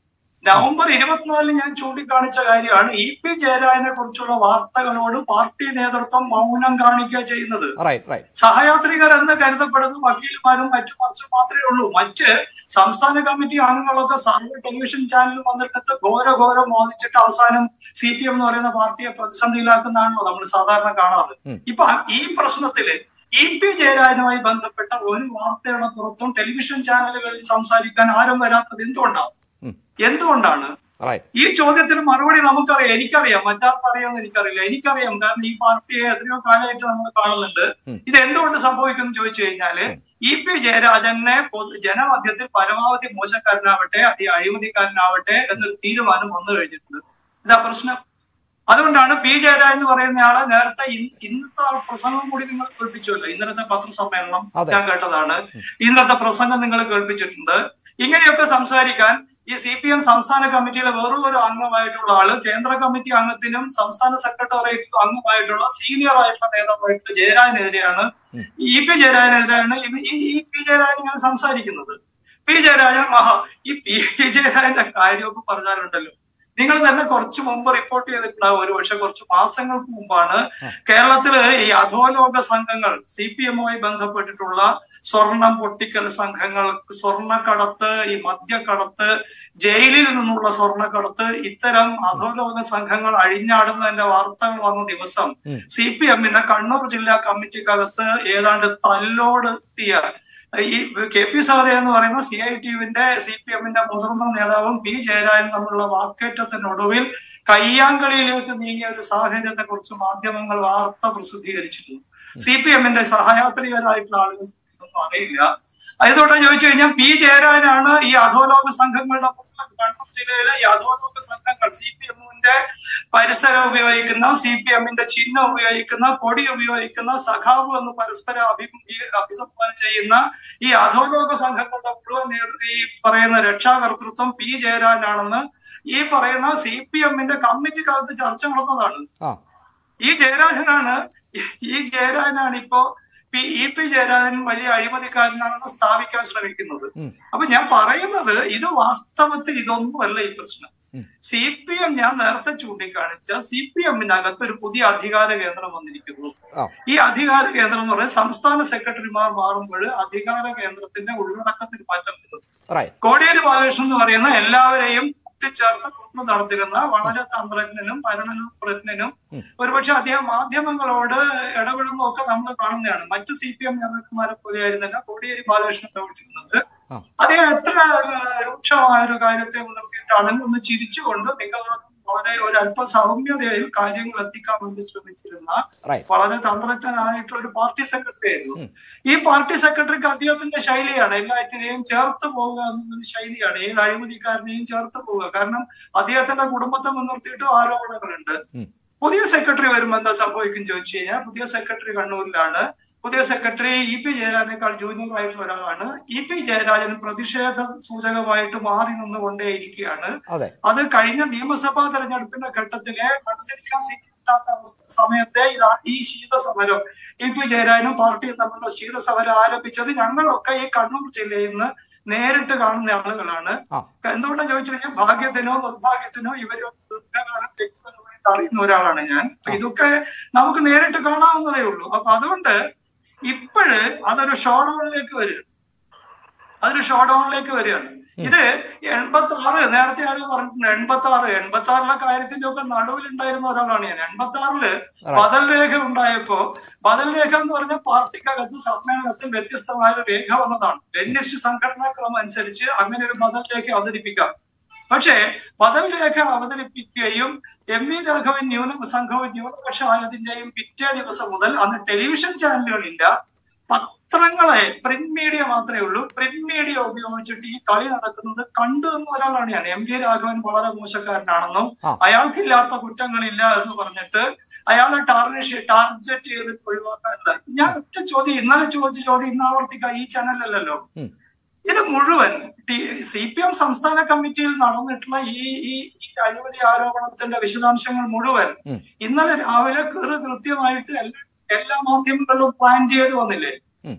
നവംബർ ഇരുപത്തിനാലിന് ഞാൻ ചൂണ്ടിക്കാണിച്ച കാര്യമാണ് ഇ പി ജയരാജനെ കുറിച്ചുള്ള വാർത്തകളോട് പാർട്ടി നേതൃത്വം മൗനം കാണിക്കുക ചെയ്യുന്നത് റൈറ്റ് റൈറ്റ് സഹയാത്രികർ എന്ന് കരുതപ്പെടുന്ന വക്കീൽമാരും മറ്റു മറിച്ചും മാത്രമേ ഉള്ളൂ മറ്റ് സംസ്ഥാന കമ്മിറ്റി അംഗങ്ങളൊക്കെ സർവ്വ ടെലിവിഷൻ ചാനലിൽ വന്നിട്ട് ഘോര ഘോരം മോദിച്ചിട്ട് അവസാനം സി പി എം എന്ന് പറയുന്ന പാർട്ടിയെ പ്രതിസന്ധിയിലാക്കുന്നതാണല്ലോ നമ്മൾ സാധാരണ കാണാറ് ഉം. ഇപ്പൊ ഈ പ്രശ്നത്തില് ഇ പി ജയരാജനുമായി ബന്ധപ്പെട്ട ഒരു വാർത്തയുടെ പുറത്തും ടെലിവിഷൻ ചാനലുകളിൽ സംസാരിക്കാൻ ആരും വരാത്തത് എന്തുകൊണ്ടാണ് ഉം. എന്തുകൊണ്ടാണ് റൈറ്റ് ഈ ചോദ്യത്തിന് മറുപടി നമുക്കറിയാം എനിക്കറിയാം മറ്റാർക്കും അറിയാമെന്ന് എനിക്കറിയില്ല എനിക്കറിയാം കാരണം ഈ പാർട്ടിയെ എത്രയോ കാലമായിട്ട് നമ്മൾ കാണുന്നുണ്ട് ഉം. ഇത് എന്തുകൊണ്ട് സംഭവിക്കുന്നു ചോദിച്ചു കഴിഞ്ഞാല് ഇ പി ജയരാജനെ പൊതു ജനമധ്യത്തിൽ പരമാവധി മോശക്കാരനാവട്ടെ അതി അഴിമതിക്കാരനാവട്ടെ എന്നൊരു തീരുമാനം വന്നു കഴിഞ്ഞിട്ടുണ്ട് ഇതാ പ്രശ്നം അതുകൊണ്ടാണ് പി ജയരാജൻ എന്ന് പറയുന്നയാളെ നേരത്തെ ഇൻ- ഇന്നത്തെ ആ പ്രസംഗം കൂടി നിങ്ങൾ കേൾപ്പിച്ചുവല്ലോ ഇന്നലത്തെ പത്രസമ്മേളനം അതെ. ഞാൻ കേട്ടതാണ് ഇന്നത്തെ പ്രസംഗം നിങ്ങൾ കേൾപ്പിച്ചിട്ടുണ്ട് ഇങ്ങനെയൊക്കെ സംസാരിക്കാൻ ഈ സി പി എം സംസ്ഥാന കമ്മിറ്റിയിലെ വെറും ഒരു അംഗമായിട്ടുള്ള ആള് കേന്ദ്ര കമ്മിറ്റി അംഗത്തിനും സംസ്ഥാന സെക്രട്ടേറിയറ്റ് അംഗമായിട്ടുള്ള സീനിയർ ആയിട്ടുള്ള നേതാവായിട്ടുള്ള ജയരാജനെതിരെയാണ് ഇ പി ജയരാജനെതിരെയാണ് ഇവ- ഈ ഈ പി ജയരാജൻ ഇങ്ങനെ സംസാരിക്കുന്നത് പി ജയരാജൻ മഹാ ഈ പി ജയരാജന്റെ കാര്യമൊക്കെ പറഞ്ഞാലുണ്ടല്ലോ നിങ്ങൾ തന്നെ കുറച്ച് മുമ്പ് റിപ്പോർട്ട് ചെയ്തിട്ടുണ്ടാവും ഒരു പക്ഷെ കുറച്ച് മാസങ്ങൾക്ക് മുമ്പാണ് കേരളത്തില് ഈ അധോലോക സംഘങ്ങൾ സി പി എമ്മുമായി ബന്ധപ്പെട്ടിട്ടുള്ള സ്വർണം പൊട്ടിക്കൽ സംഘങ്ങൾ സ്വർണ്ണക്കടത്ത് ഈ മദ്യക്കടത്ത് ജയിലിൽ നിന്നുള്ള സ്വർണ്ണക്കടത്ത് ഇത്തരം അധോലോക സംഘങ്ങൾ അഴിഞ്ഞാടുന്നതിന്റെ വാർത്തകൾ വന്ന ദിവസം ഉം. സി പി എമ്മിന്റെ കണ്ണൂർ ജില്ലാ കമ്മിറ്റിക്കകത്ത് ഏതാണ്ട് തല്ലോടെത്തിയ ഈ കെ പി സഹദേവൻ എന്ന് പറയുന്ന സി ഐ ടി യുവിന്റെ സി പി എമ്മിന്റെ മുതിർന്ന നേതാവും പി ജയരാജനും തമ്മിലുള്ള വാക്കേറ്റത്തിനൊടുവിൽ കയ്യാങ്കളിയിലേക്ക് നീങ്ങിയ ഒരു സാഹചര്യത്തെ കുറിച്ച് മാധ്യമങ്ങൾ വാർത്ത പ്രസിദ്ധീകരിച്ചിരുന്നു സി പി എമ്മിന്റെ സഹയാത്രികരായിട്ടുള്ള ആളുകൾ ഇതൊന്നും അറിയില്ല അതുകൊണ്ടാ ചോദിച്ചു കഴിഞ്ഞാൽ പി ജയരാജനാണ് ഈ അധോലോക സംഘങ്ങളുടെ മുന്നിൽ കണ്ണൂർ ജില്ലയിലെ ഈ അധോലോക സംഘങ്ങൾ സി പി എമ്മിന്റെ പരിസരം ഉപയോഗിക്കുന്ന സി പി എമ്മിന്റെ ചിഹ്നം ഉപയോഗിക്കുന്ന കൊടി ഉപയോഗിക്കുന്ന സഖാവ് എന്ന് പരസ്പരം അഭി അഭിസംബോധന ചെയ്യുന്ന ഈ അധോലോക സംഘങ്ങളുടെ മുഴുവൻ നേതൃ ഈ പറയുന്ന രക്ഷാകർതൃത്വം പി ജയരാജനാണെന്ന് ഈ പറയുന്ന സി പി എമ്മിന്റെ കമ്മിറ്റിക്കകത്ത് ചർച്ച നടന്നതാണ് ആ ഈ ജയരാജനാണ് ഈ ജയരാജനാണ് ഇപ്പോ പി ഇ പി ജയരാജൻ വലിയ അഴിമതിക്കാരനാണെന്ന് സ്ഥാപിക്കാൻ ശ്രമിക്കുന്നത് ഉം. അപ്പൊ ഞാൻ പറയുന്നത് ഇത് വാസ്തവത്തിൽ ഇതൊന്നുമല്ല ഈ പ്രശ്നം ഉം. സി പി എം ഞാൻ നേരത്തെ ചൂണ്ടിക്കാണിച്ച സി പി എമ്മിനകത്ത് ഒരു പുതിയ അധികാര കേന്ദ്രം വന്നിരിക്കുന്നു ആ ഈ അധികാര കേന്ദ്രം എന്ന് പറയുന്നത് സംസ്ഥാന സെക്രട്ടറിമാർ മാറുമ്പോൾ അധികാര കേന്ദ്രത്തിന്റെ ഉള്ളടക്കത്തിൽ മാറ്റം വരുന്നു റൈറ്റ് കോടിയേരി ബാലകൃഷ്ണൻ എന്ന് പറയുന്ന എല്ലാവരെയും കൂട്ടിച്ചേർത്ത് കൊണ്ടു നടത്തിരുന്ന വളരെ തന്ത്രജ്ഞനും ഭരണപ്രജ്ഞനും ഒരുപക്ഷെ അദ്ദേഹം മാധ്യമങ്ങളോട് ഇടപെടുന്നതൊക്കെ നമ്മൾ കാണുന്നതാണ് മറ്റു സി പി എം നേതാക്കന്മാരെ പോലെയായിരുന്നില്ല കോടിയേരി ബാലകൃഷ്ണൻ പ്രവർത്തിക്കുന്നത് ആ. അദ്ദേഹം എത്ര ആ, രൂക്ഷമായ ഒരു കാര്യത്തെ മുൻനിർത്തിയിട്ടാണെങ്കിൽ ഒന്ന് ചിരിച്ചുകൊണ്ട് മിക്കവാറും വളരെ ഒരു അല്പ സൗമ്യതയിൽ കാര്യങ്ങൾ എത്തിക്കാൻ വേണ്ടി ശ്രമിച്ചിരുന്ന റൈറ്റ് വളരെ തന്ത്രജ്ഞനായിട്ടുള്ള ഒരു പാർട്ടി സെക്രട്ടറി ആയിരുന്നു ഈ പാർട്ടി സെക്രട്ടറിക്ക് അദ്ദേഹത്തിന്റെ ശൈലിയാണ് എല്ലാറ്റിനെയും ചേർത്ത് പോവുക എന്നൊരു ശൈലിയാണ് ഏത് അഴിമതിക്കാരനെയും ചേർത്ത് പോവുക കാരണം അദ്ദേഹത്തിന്റെ കുടുംബത്തെ മുൻനിർത്തിയിട്ട് ആരോപണങ്ങളുണ്ട് ഉം. പുതിയ സെക്രട്ടറി വരുമ്പോൾ എന്താ സംഭവിക്കും ചോദിച്ചു കഴിഞ്ഞാൽ പുതിയ സെക്രട്ടറി കണ്ണൂരിലാണ് പുതിയ സെക്രട്ടറി ഇ പി ജയരാജനേക്കാൾ ജൂനിയർ ആയിട്ടുള്ള ഒരാളാണ് ഇ പി ജയരാജൻ പ്രതിഷേധ സൂചകമായിട്ട് മാറി നിന്നുകൊണ്ടേയിരിക്കുകയാണ് അതെ അത് കഴിഞ്ഞ നിയമസഭാ തെരഞ്ഞെടുപ്പിന്റെ ഘട്ടത്തിലെ മത്സരിക്കാൻ സീറ്റ് കിട്ടാത്ത അവസ്ഥ- സമയത്തെ ഇതാ ഈ ശീതസമരം ഇ പി ജയരാജനും പാർട്ടിയും തമ്മിലുള്ള ശീതസമരം ആരംഭിച്ചത് ഞങ്ങളൊക്കെ ഈ കണ്ണൂർ ജില്ലയിൽ നിന്ന് നേരിട്ട് കാണുന്ന ആളുകളാണ് ആ. എന്തുകൊണ്ടാ ചോദിച്ചു കഴിഞ്ഞാൽ ഭാഗ്യത്തിനോ നിർഭാഗ്യത്തിനോ ഇവര് ദീർഘകാലം വ്യക്തിപരമായിട്ട് അറിയുന്ന ഒരാളാണ് ഞാൻ അപ്പൊ ഇതൊക്കെ നമുക്ക് നേരിട്ട് കാണാവുന്നതേ ഉള്ളൂ അപ്പൊ അതുകൊണ്ട് ഇപ്പോഴ് അതൊരു ഷോ ഡൗണിലേക്ക് വരും അതൊരു ഷോ ഡൗണിലേക്ക് വരികയാണ് ഇത് എൺപത്തി ആറ് നേരത്തെ ആരോ പറഞ്ഞിട്ടുണ്ട് എൺപത്തി ആറ് എൺപത്തി ആറിലെ കാര്യത്തിന്റെ ഒക്കെ നടുവിലുണ്ടായിരുന്ന ഒരാളാണ് ഞാൻ എൺപത്തി ആറില് ബദൽ രേഖ ഉണ്ടായപ്പോ ബദൽ രേഖ എന്ന് പറഞ്ഞ പാർട്ടിക്കകത്ത് സമ്മേളനത്തിൽ വ്യത്യസ്തമായ ഒരു രേഖ വന്നതാണ് ലെനിസ്റ്റ് സംഘടനാക്രമം അനുസരിച്ച് അങ്ങനെ ഒരു ബദൽ രേഖ അവതരിപ്പിക്കാം പക്ഷേ ബദൽ രേഖ അവതരിപ്പിക്കുകയും എം വി രാഘവൻ ന്യൂന സംഘവും ന്യൂനപക്ഷമായതിന്റെയും പിറ്റേ ദിവസം മുതൽ അന്ന് ടെലിവിഷൻ ചാനലുകളില്ല പത്രങ്ങളെ പ്രിന്റ് മീഡിയ മാത്രമേ ഉള്ളൂ പ്രിന്റ് മീഡിയ ഉപയോഗിച്ചിട്ട് ഈ കളി നടക്കുന്നത് കണ്ടു എന്ന ഒരാളാണ് ഞാൻ എം വി രാഘവൻ വളരെ മോശക്കാരനാണെന്നും ആ. അയാൾക്കില്ലാത്ത കുറ്റങ്ങളില്ല എന്ന് പറഞ്ഞിട്ട് അയാളെ ടാർണിഷ് ടാർഗറ്റ് ചെയ്ത് ഒഴിവാക്കാനില്ല ഞാൻ ഒറ്റ ചോദ്യം ഇന്നലെ ചോദിച്ച ചോദ്യം ഇന്ന് ആവർത്തിക്കാം ഈ ചാനലല്ലല്ലോ ഉം. ഇത് മുഴുവൻ സി പി എം സംസ്ഥാന കമ്മിറ്റിയിൽ നടന്നിട്ടുള്ള ഈ ഈ ഈ അഴിമതി ആരോപണത്തിന്റെ വിശദാംശങ്ങൾ മുഴുവൻ ഉം. ഇന്നലെ രാവിലെ കൃ കൃത്യമായിട്ട് എല്ലാ എല്ലാ മാധ്യമങ്ങളിലും പ്ലാൻ ചെയ്ത് വന്നില്ലേ ഉം.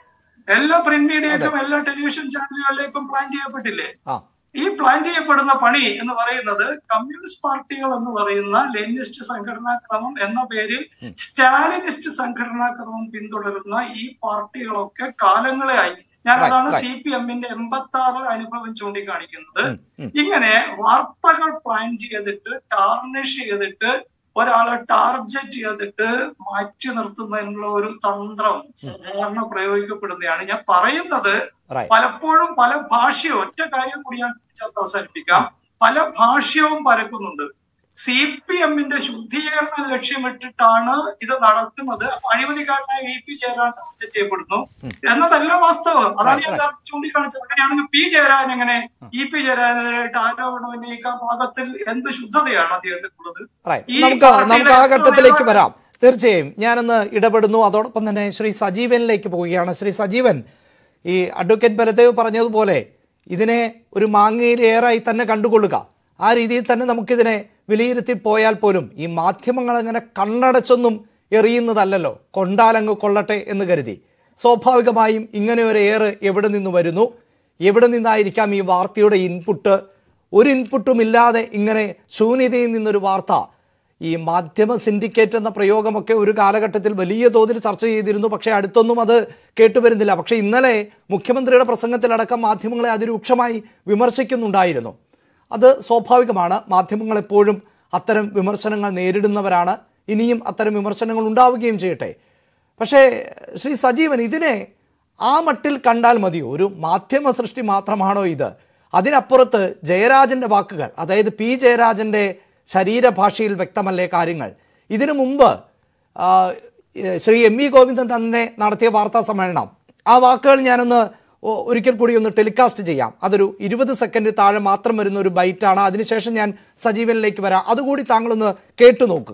എല്ലാ പ്രിന്റ് മീഡിയക്കും എല്ലാ ടെലിവിഷൻ ചാനലുകളിലേക്കും പ്ലാൻ ചെയ്യപ്പെട്ടില്ലേ ആ ഈ പ്ലാൻ ചെയ്യപ്പെടുന്ന പണി എന്ന് പറയുന്നത് കമ്മ്യൂണിസ്റ്റ് പാർട്ടികൾ എന്ന് പറയുന്ന ലെനിസ്റ്റ് സംഘടനാ ക്രമം എന്ന പേരിൽ സ്റ്റാലിനിസ്റ്റ് സംഘടനാ ക്രമം പിന്തുടരുന്ന ഈ പാർട്ടികളൊക്കെ കാലങ്ങളായി ഞാൻ Right, അതാണ് right. സി പി എമ്മിന്റെ എൺപത്തി ആറിൽ അനുഭവം ചൂണ്ടിക്കാണിക്കുന്നത് ഉം, ഉം. ഇങ്ങനെ വാർത്തകൾ പ്ലാൻ ചെയ്തിട്ട് ടാർണിഷ് ചെയ്തിട്ട് ഒരാളെ ടാർഗറ്റ് ചെയ്തിട്ട് മാറ്റി നിർത്തുന്നതിനുള്ള ഒരു തന്ത്രം സാധാരണ പ്രയോഗിക്കപ്പെടുന്നതാണ് ഞാൻ പറയുന്നത് റൈറ്റ് പലപ്പോഴും പല ഭാഷയും ഒറ്റ കാര്യം കൂടി ഞാൻ ചേർത്ത് അവസാനിപ്പിക്കാം പല ഭാഷ്യവും പരക്കുന്നുണ്ട് സി പി എമ്മിന്റെ ശുദ്ധീകരണം ലക്ഷ്യമിട്ടിട്ടാണ് ഇത് നടത്തുന്നത് അപ്പൊ അഴിമതിക്കാരനായ ഇ പി ജയരാജൻ ടാർഗറ്റ് ചെയ്യപ്പെടുന്നു എന്നതല്ല വാസ്തവം അതാണ് ഞാൻ നേരത്തെ ചൂണ്ടിക്കാണിച്ചത് അങ്ങനെയാണെങ്കിൽ പി ജയരാജൻ എങ്ങനെ ഇ പി ജയരാജനായിട്ട് ആരോപണം ഉന്നയിക്കാൻ പാകത്തിൽ എന്ത് ശുദ്ധതയാണ് അദ്ദേഹത്തിനുള്ളത് റൈറ്റ് ഈ നമുക്ക് പാർട്ടിയിലെ നമുക്ക് ആ എത്ര ഘട്ടത്തിലേക്ക് നേതാക്കൾ- വരാം തീർച്ചയായും ഞാനൊന്ന് ഇടപെടുന്നു അതോടൊപ്പം തന്നെ ശ്രീ സജീവനിലേക്ക് പോവുകയാണ് ശ്രീ സജീവൻ ഈ അഡ്വക്കേറ്റ് ബലദേവ് പറഞ്ഞതുപോലെ ഇതിനെ ഒരു മാങ്ങയിലേറായി തന്നെ കണ്ടുകൊള്ളുക ആ രീതിയിൽ തന്നെ നമുക്കിതിനെ വിലയിരുത്തി പോയാൽ പോലും ഈ മാധ്യമങ്ങൾ അങ്ങനെ കണ്ണടച്ചൊന്നും എറിയുന്നതല്ലല്ലോ കൊണ്ടാലങ്ങ് കൊള്ളട്ടെ എന്ന് കരുതി സ്വാഭാവികമായും ഇങ്ങനെ ഒരു എയർ എവിടെ നിന്ന് വരുന്നു എവിടെ നിന്നായിരിക്കാം ഈ വാർത്തയുടെ ഇൻപുട്ട് ഒരു ഇൻപുട്ടും ഇല്ലാതെ ഇങ്ങനെ ശൂന്യതയിൽ നിന്നൊരു വാർത്ത ഈ മാധ്യമ സിൻഡിക്കേറ്റ് എന്ന പ്രയോഗമൊക്കെ ഒരു കാലഘട്ടത്തിൽ വലിയ തോതിൽ ചർച്ച ചെയ്തിരുന്നു പക്ഷേ അടുത്തൊന്നും അത് കേട്ടുവരുന്നില്ല പക്ഷേ ഇന്നലെ മുഖ്യമന്ത്രിയുടെ പ്രസംഗത്തിലടക്കം മാധ്യമങ്ങളെ അതിരൂക്ഷമായി വിമർശിക്കുന്നുണ്ടായിരുന്നു അത് സ്വാഭാവികമാണ് മാധ്യമങ്ങൾ എപ്പോഴും അത്തരം വിമർശനങ്ങൾ നേരിടുന്നവരാണ് ഇനിയും അത്തരം വിമർശനങ്ങൾ ഉണ്ടാവുകയും ചെയ്യട്ടെ പക്ഷേ ശ്രീ സജീവൻ ഇതിനെ ആ മട്ടിൽ കണ്ടാൽ മതിയോ ഒരു മാധ്യമ സൃഷ്ടി മാത്രമാണോ ഇത് അതിനപ്പുറത്ത് ജയരാജൻ്റെ വാക്കുകൾ അതായത് പി ജയരാജൻ്റെ ശരീരഭാഷയിൽ വ്യക്തമല്ലേ കാര്യങ്ങൾ ഇതിനു മുമ്പ് ആ, ഏ, ശ്രീ എം വി ഗോവിന്ദൻ തന്നെ നടത്തിയ വാർത്താ സമ്മേളനം ആ വാക്കുകൾ ഞാനൊന്ന് ഒ- ഒരിക്കൽ കൂടി ഒന്ന് ടെലികാസ്റ്റ് ചെയ്യാം അതൊരു ഇരുപത് സെക്കൻഡ് താഴെ മാത്രം വരുന്ന ഒരു ബൈറ്റാണ് അതിനുശേഷം ഞാൻ സജീവനിലേക്ക് വരാം അതുകൂടി താങ്കളൊന്ന് കേട്ടു നോക്കുക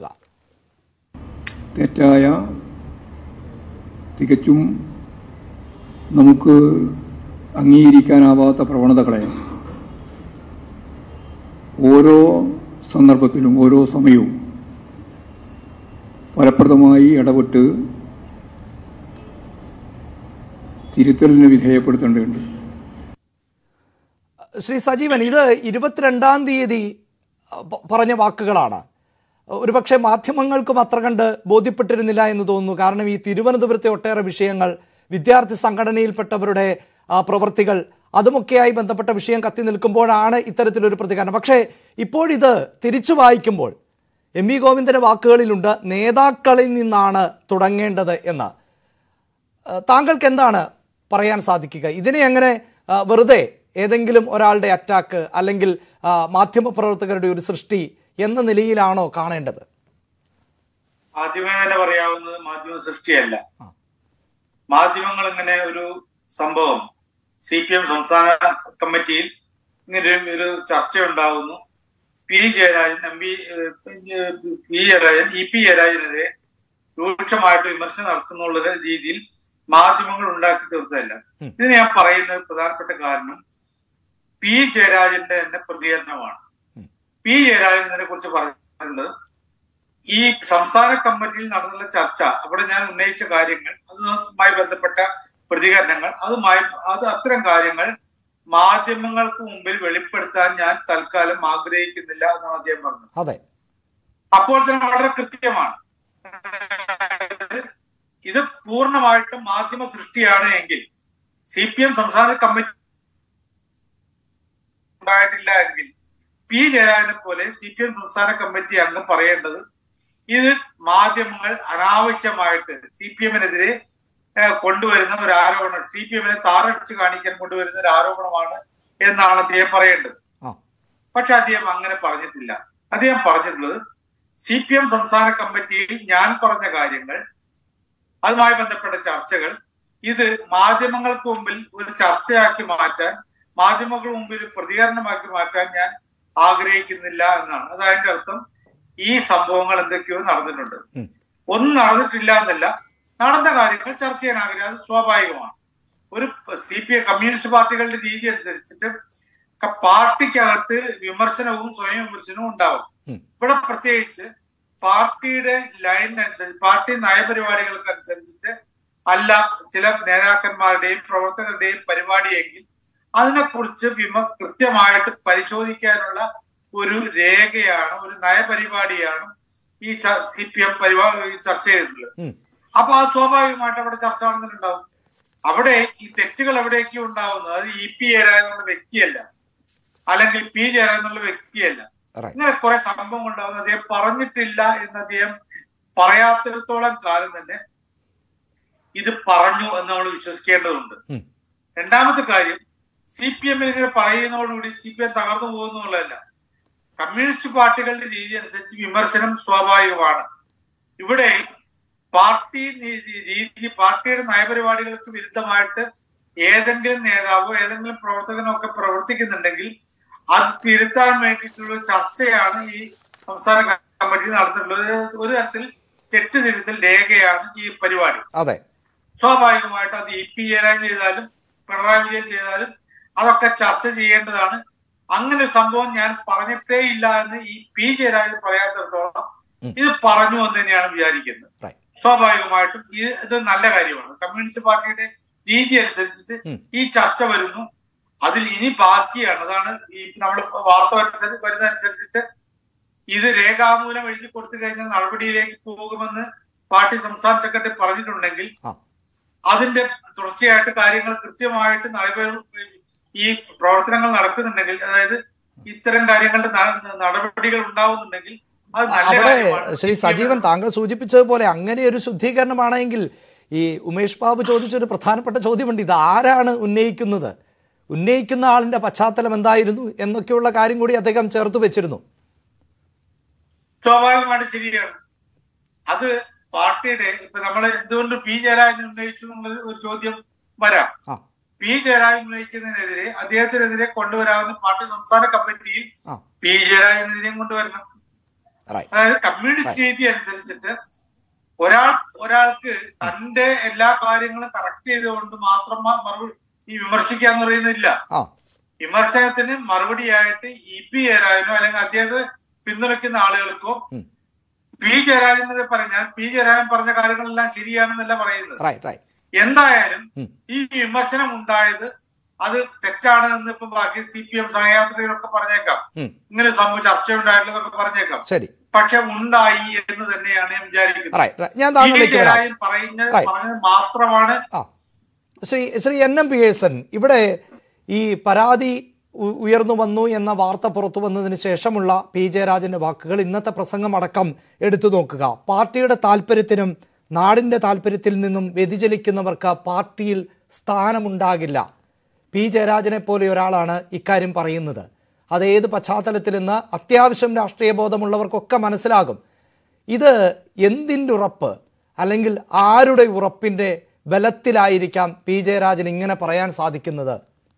തെറ്റായ തികച്ചും നമുക്ക് അംഗീകരിക്കാനാവാത്ത പ്രവണതകളെ ഓരോ സന്ദർഭത്തിലും ഓരോ സമയവും ഫലപ്രദമായി ഇടപെട്ട് തിരുത്തലിന് വിധേയപ്പെടുത്തേണ്ടതുണ്ട് ശ്രീ സജീവൻ ഇത് ഇരുപത്തിരണ്ടാം തീയതി അഹ്, പ- പറഞ്ഞ വാക്കുകളാണ് ഒരുപക്ഷെ മാധ്യമങ്ങൾക്കും അത്ര കണ്ട് ബോധ്യപ്പെട്ടിരുന്നില്ല എന്ന് തോന്നുന്നു കാരണം ഈ തിരുവനന്തപുരത്തെ ഒട്ടേറെ വിഷയങ്ങൾ വിദ്യാർത്ഥി സംഘടനയിൽപ്പെട്ടവരുടെ ആ, പ്രവൃത്തികൾ അതുമൊക്കെയായി ബന്ധപ്പെട്ട വിഷയം കത്തി നിൽക്കുമ്പോഴാണ് ഇത്തരത്തിലൊരു പ്രതികരണം പക്ഷേ ഇപ്പോഴിത് തിരിച്ചു വായിക്കുമ്പോൾ എം വി ഗോവിന്ദന്റെ വാക്കുകളിലുണ്ട് നേതാക്കളിൽ നിന്നാണ് തുടങ്ങേണ്ടത് എന്ന് ആ, താങ്കൾക്ക് എന്താണ് പറയാൻ സാധിക്കുക ഇതിനെ എങ്ങനെ ആ, വെറുതെ ഏതെങ്കിലും ഒരാളുടെ അറ്റാക്ക് അല്ലെങ്കിൽ ആ, മാധ്യമപ്രവർത്തകരുടെ ഒരു സൃഷ്ടി എന്ന നിലയിലാണോ കാണേണ്ടത് ആദ്യമേ തന്നെ പറയാവുന്നത് മാധ്യമ സൃഷ്ടിയല്ല ആ. മാധ്യമങ്ങൾ ഇങ്ങനെ ഒരു സംഭവം സി പി എം സംസ്ഥാന കമ്മിറ്റിയിൽ ഇങ്ങനെ ഒരു- ഒരു ചർച്ച ഉണ്ടാകുന്നു P Jayarajan M P P Jayarajan E P ജയരാജനെതിരെ രൂക്ഷമായിട്ട് വിമർശനം നടത്തുന്നുള്ള രീതിയിൽ മാധ്യമങ്ങൾ ഉണ്ടാക്കി തീർത്തതല്ല ഉം. ഇതിന് ഞാൻ പറയുന്ന ഒരു പ്രധാനപ്പെട്ട കാരണം പി ജയരാജന്റെ തന്നെ പ്രതികരണമാണ് ഉം. പി ജയരാജൻ ഇതിനെ കുറിച്ച് പറഞ്ഞിട്ടുണ്ട് ഈ സംസ്ഥാന കമ്മിറ്റിയിൽ നടന്നുള്ള ചർച്ച അവിടെ ഞാൻ ഉന്നയിച്ച കാര്യങ്ങൾ അതുമായി ബന്ധപ്പെട്ട പ്രതികരണങ്ങൾ അതുമായി അത് അത്തരം കാര്യങ്ങൾ മാധ്യമങ്ങൾക്ക് മുമ്പിൽ വെളിപ്പെടുത്താൻ ഞാൻ തൽക്കാലം ആഗ്രഹിക്കുന്നില്ല എന്നാണ് അദ്ദേഹം പറഞ്ഞത് അതെ അപ്പോൾ തന്നെ വളരെ കൃത്യമാണ് ഇത് പൂർണ്ണമായിട്ടും മാധ്യമ സൃഷ്ടിയാണ് എങ്കിൽ സി പി എം സംസ്ഥാന കമ്മിറ്റി ഉണ്ടായിട്ടില്ല എങ്കിൽ പി ജയരാജനെ പോലെ സി പി എം സംസ്ഥാന കമ്മിറ്റി അംഗം പറയേണ്ടത് ഇത് മാധ്യമങ്ങൾ അനാവശ്യമായിട്ട് സി പി എമ്മിനെതിരെ കൊണ്ടുവരുന്ന ഒരു ആരോപണം സി പി എമ്മിനെ താറടിച്ച് കാണിക്കാൻ കൊണ്ടുവരുന്ന ഒരു ആരോപണമാണ് എന്നാണ് അദ്ദേഹം പറയേണ്ടത് ആ പക്ഷെ അദ്ദേഹം അങ്ങനെ പറഞ്ഞിട്ടില്ല അദ്ദേഹം പറഞ്ഞിട്ടുള്ളത് സി പി എം സംസ്ഥാന കമ്മിറ്റിയിൽ ഞാൻ പറഞ്ഞ കാര്യങ്ങൾ അതുമായി ബന്ധപ്പെട്ട ചർച്ചകൾ ഇത് മാധ്യമങ്ങൾക്ക് മുമ്പിൽ ഒരു ചർച്ചയാക്കി മാറ്റാൻ മാധ്യമങ്ങൾക്ക് മുമ്പിൽ ഒരു പ്രതികരണമാക്കി മാറ്റാൻ ഞാൻ ആഗ്രഹിക്കുന്നില്ല എന്നാണ് അതായത് അർത്ഥം ഈ സംഭവങ്ങൾ എന്തൊക്കെയോ നടന്നിട്ടുണ്ട് ഉം. ഒന്നും നടന്നിട്ടില്ല എന്നല്ല നടന്ന കാര്യങ്ങൾ ചർച്ച ചെയ്യാൻ ആഗ്രഹം അത് സ്വാഭാവികമാണ് ഒരു സി പി ഐ കമ്മ്യൂണിസ്റ്റ് പാർട്ടികളുടെ രീതി അനുസരിച്ചിട്ട് ക- പാർട്ടിക്കകത്ത് വിമർശനവും സ്വയം വിമർശനവും ഉണ്ടാവും ഉം. ഇവിടെ പ്രത്യേകിച്ച് പാർട്ടിയുടെ ലൈനിനനുസരിച്ച് പാർട്ടി നയപരിപാടികൾക്ക് അനുസരിച്ചിട്ട് അല്ല ചില നേതാക്കന്മാരുടെയും പ്രവർത്തകരുടെയും പരിപാടിയെങ്കിൽ അതിനെക്കുറിച്ച് വിമ കൃത്യമായിട്ട് പരിശോധിക്കാനുള്ള ഒരു രേഖയാണ് ഒരു നയപരിപാടിയാണ് ഈ സി പി എം പരിപാടി ചർച്ച ചെയ്തിട്ടുള്ളത് ഉം. അപ്പൊ ആ സ്വാഭാവികമായിട്ട് അവിടെ ചർച്ച നടന്നിട്ടുണ്ടാവും അവിടെ ഈ തെറ്റുകൾ എവിടെയൊക്കെയോ ഉണ്ടാവുന്നത് അത് ഇ പി ജയരാജൻ എന്നുള്ള വ്യക്തിയല്ല അല്ലെങ്കിൽ പി ജയരാജൻ എന്നുള്ള വ്യക്തിയല്ല Right. ഇങ്ങനെ കുറെ സംഭവം ഉണ്ടാവുന്നത് അദ്ദേഹം പറഞ്ഞിട്ടില്ല എന്ന് അദ്ദേഹം പറയാത്തിടത്തോളം കാലം തന്നെ ഇത് പറഞ്ഞു എന്ന് നമ്മൾ വിശ്വസിക്കേണ്ടതുണ്ട് ഉം. രണ്ടാമത്തെ കാര്യം സി പി എമ്മിൽ ഇങ്ങനെ പറയുന്നതോടുകൂടി സി പി എം തകർന്നു പോകുന്നുള്ളതല്ല കമ്മ്യൂണിസ്റ്റ് പാർട്ടികളുടെ രീതി അനുസരിച്ച് വിമർശനം സ്വാഭാവികമാണ് ഇവിടെ പാർട്ടി നി- രീതി പാർട്ടിയുടെ നയപരിപാടികൾക്ക് വിരുദ്ധമായിട്ട് ഏതെങ്കിലും നേതാവോ ഏതെങ്കിലും പ്രവർത്തകനോ ഒക്കെ പ്രവർത്തിക്കുന്നുണ്ടെങ്കിൽ അത് തിരുത്താൻ വേണ്ടിയിട്ടുള്ള ഒരു ചർച്ചയാണ് ഈ സംസ്ഥാന കമ്മിറ്റി നടത്തിയിട്ടുള്ളത് ഒരു തരത്തിൽ തെറ്റ് തിരുത്തൽ രേഖയാണ് ഈ പരിപാടി അതെ സ്വാഭാവികമായിട്ട് അത് ഇ പി ജയരാജൻ ചെയ്താലും പിണറായി വിജയൻ ചെയ്താലും അതൊക്കെ ചർച്ച ചെയ്യേണ്ടതാണ് അങ്ങനെ ഒരു സംഭവം ഞാൻ പറഞ്ഞിട്ടേ ഇല്ല എന്ന് ഈ പി ജയരാജൻ പറയാത്തിടത്തോളം ഉം. ഇത് പറഞ്ഞു എന്ന് തന്നെയാണ് വിചാരിക്കുന്നത് Right. സ്വാഭാവികമായിട്ടും ഇത് ഇത് നല്ല കാര്യമാണ് കമ്മ്യൂണിസ്റ്റ് പാർട്ടിയുടെ രീതി അനുസരിച്ചിട്ട് ഉം. ഈ ചർച്ച വരുന്നു അതിൽ ഇനി ബാക്കിയാണ് അതാണ് ഈ നമ്മൾ വാർത്ത അനുസരിച്ച് വരുന്നതനുസരിച്ചിട്ട് ഇത് രേഖാമൂലം എഴുതി കൊടുത്തു കഴിഞ്ഞാൽ നടപടിയിലേക്ക് പോകുമെന്ന് പാർട്ടി സംസ്ഥാന സെക്രട്ടറി പറഞ്ഞിട്ടുണ്ടെങ്കിൽ ആ. അതിന്റെ തുടർച്ചയായിട്ട് കാര്യങ്ങൾ കൃത്യമായിട്ട് നടപടി ഈ പ്രവർത്തനങ്ങൾ നടക്കുന്നുണ്ടെങ്കിൽ അതായത് ഇത്തരം കാര്യങ്ങളുടെ ന- നടപടികൾ ഉണ്ടാവുന്നുണ്ടെങ്കിൽ അത് നല്ല അവിടെ കാര്യമാണ്. ശ്രീ സജീവൻ താങ്കൾ സൂചിപ്പിച്ചതുപോലെ അങ്ങനെ ഒരു ശുദ്ധീകരണമാണെങ്കിൽ ഈ ഉമേഷ് ബാബു ചോദിച്ചൊരു പ്രധാനപ്പെട്ട ചോദ്യമുണ്ട് ഇത് ആരാണ് ഉന്നയിക്കുന്നത് ഉന്നയിക്കുന്ന ആളിന്റെ പശ്ചാത്തലം എന്തായിരുന്നു എന്നൊക്കെയുള്ള കാര്യം കൂടി അദ്ദേഹം ചേർത്ത് വെച്ചിരുന്നു സ്വാഭാവികമായിട്ട് ശരിയാണ് അത് പാർട്ടിയുടെ ഇപ്പൊ നമ്മൾ എന്തുകൊണ്ട് പി ജയരാജൻ ഉന്നയിച്ചു എന്നുള്ള ഒരു ചോദ്യം വരാം ആ പി ജയരാജൻ ഉന്നയിക്കുന്നതിനെതിരെ അദ്ദേഹത്തിനെതിരെ കൊണ്ടുവരാവുന്ന പാർട്ടി സംസ്ഥാന കമ്മിറ്റിയിൽ ആ പി ജയരാജനെതിരെയും കൊണ്ടുവരണം റൈറ്റ് അതായത് കമ്മ്യൂണിസ്റ്റ് രീതി അനുസരിച്ചിട്ട് ഒരാൾ ഒരാൾക്ക് തന്റെ എല്ലാ കാര്യങ്ങളും കറക്റ്റ് ചെയ്തുകൊണ്ട് മാത്രം മ- മറുപടി ഈ വിമർശിക്കുക എന്ന് പറയുന്നില്ല ആ വിമർശനത്തിന് മറുപടിയായിട്ട് ഇ പി ജയരാജനോ അല്ലെങ്കിൽ അദ്ദേഹത്തെ പിന്തുണയ്ക്കുന്ന ആളുകൾക്കോ ഉം. പി ജയരാജനെ പറഞ്ഞ ഞാൻ പി ജയരാജൻ പറഞ്ഞ കാര്യങ്ങളെല്ലാം ശരിയാണെന്നല്ല പറയുന്നത് റൈറ്റ് റൈറ്റ് എന്തായാലും ഉം. ഈ വിമർശനം ഉണ്ടായത് അത് തെറ്റാണ് എന്ന് ഇപ്പൊ ബാക്കി സി പി എം സഹയാത്രികളൊക്കെ പറഞ്ഞേക്കാം ഉം. ഇങ്ങനെ സംഭവം ചർച്ച ഉണ്ടായിട്ടില്ലെന്നൊക്കെ പറഞ്ഞേക്കാം ശരി പക്ഷെ ഉണ്ടായി എന്ന് തന്നെയാണ് ഞാൻ വിചാരിക്കുന്നത് റൈറ്റ് ഞാൻ പി. താങ്കളിലേക്ക് വരാം ജയരാജൻ പറയുന്നത് Right. പറഞ്ഞത് മാത്രമാണ് ആ Shri Shri N M Pearson ഇവിടെ ഈ പരാതി ഉ- ഉയർന്നു വന്നു എന്ന വാർത്ത പുറത്തു വന്നതിന് ശേഷമുള്ള പി ജയരാജന്റെ വാക്കുകൾ ഇന്നത്തെ പ്രസംഗം അടക്കം എടുത്തു നോക്കുക പാർട്ടിയുടെ താല്പര്യത്തിനും നാടിൻ്റെ താല്പര്യത്തിൽ നിന്നും വ്യതിചലിക്കുന്നവർക്ക് പാർട്ടിയിൽ സ്ഥാനമുണ്ടാകില്ല പി ജയരാജനെ പോലെ ഒരാളാണ് ഇക്കാര്യം പറയുന്നത് അത് ഏത് പശ്ചാത്തലത്തിൽ നിന്ന് അത്യാവശ്യം രാഷ്ട്രീയ ബോധമുള്ളവർക്കൊക്കെ മനസ്സിലാകും ഇത് എന്തിൻ്റെ ഉറപ്പ് അല്ലെങ്കിൽ ആരുടെ ഉറപ്പിൻ്റെ ബലത്തിലായിരിക്കാം പി ജയരാജൻ ഇങ്ങനെ പറയാൻ സാധിക്കുന്നത്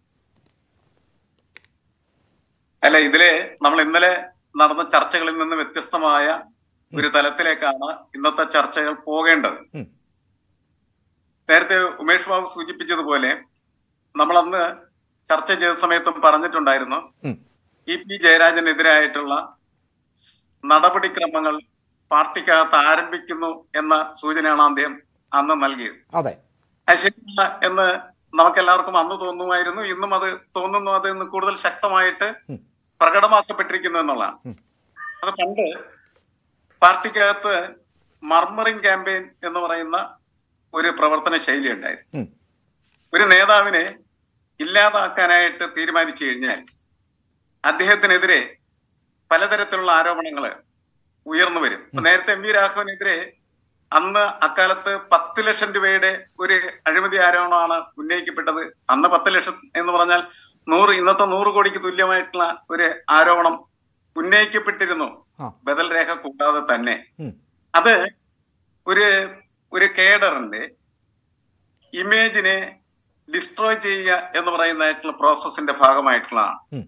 അല്ല ഇതില് നമ്മൾ ഇന്നലെ നടന്ന ചർച്ചകളിൽ നിന്ന് വ്യത്യസ്തമായ ഒരു തലത്തിലേക്കാണ് ഇന്നത്തെ ചർച്ചകൾ പോകേണ്ടത് ഉം. നേരത്തെ ഉമേഷ് ബാബു സൂചിപ്പിച്ചതുപോലെ നമ്മൾ അന്ന് ചർച്ച ചെയ്ത സമയത്തും പറഞ്ഞിട്ടുണ്ടായിരുന്നു ഉം. ഇ പി ജയരാജനെതിരായിട്ടുള്ള നടപടിക്രമങ്ങൾ പാർട്ടിക്കകത്ത് ആരംഭിക്കുന്നു എന്ന സൂചനയാണ് അദ്ദേഹം അന്ന് നൽകിയത് അതെ അത് ശരിയല്ല എന്ന് നമുക്കെല്ലാവർക്കും അന്ന് തോന്നുമായിരുന്നു ഇന്നും അത് തോന്നുന്നു അത് ഇന്ന് കൂടുതൽ ശക്തമായിട്ട് ഉം. പ്രകടമാക്കപ്പെട്ടിരിക്കുന്നു എന്നുള്ളതാണ് ഉം. അത് പണ്ട് പാർട്ടിക്കകത്ത് മർമറിംഗ് ക്യാമ്പയിൻ എന്ന് പറയുന്ന ഒരു പ്രവർത്തന ശൈലി ഉണ്ടായിരുന്നു ഉം. ഒരു നേതാവിനെ ഇല്ലാതാക്കാനായിട്ട് തീരുമാനിച്ചു കഴിഞ്ഞാൽ അദ്ദേഹത്തിനെതിരെ പലതരത്തിലുള്ള ആരോപണങ്ങൾ ഉയർന്നു വരും ഇപ്പൊ നേരത്തെ എം വി രാഘവനെതിരെ അന്ന് അക്കാലത്ത് പത്ത് ലക്ഷം രൂപയുടെ ഒരു അഴിമതി ആരോപണമാണ് ഉന്നയിക്കപ്പെട്ടത് അന്ന് പത്ത് ലക്ഷം എന്ന് പറഞ്ഞാൽ നൂറ് ഇന്നത്തെ നൂറ് കോടിക്ക് തുല്യമായിട്ടുള്ള ഒരു ആരോപണം ഉന്നയിക്കപ്പെട്ടിരുന്നു ആ. ബദൽ രേഖ കൂടാതെ തന്നെ ഉം. അത് ഒരു ഒരു കേഡറിന്റെ ഇമേജിനെ ഡിസ്ട്രോയ് ചെയ്യുക എന്ന് പറയുന്നതായിട്ടുള്ള പ്രോസസ്സിന്റെ ഭാഗമായിട്ടുള്ളതാണ് ഉം.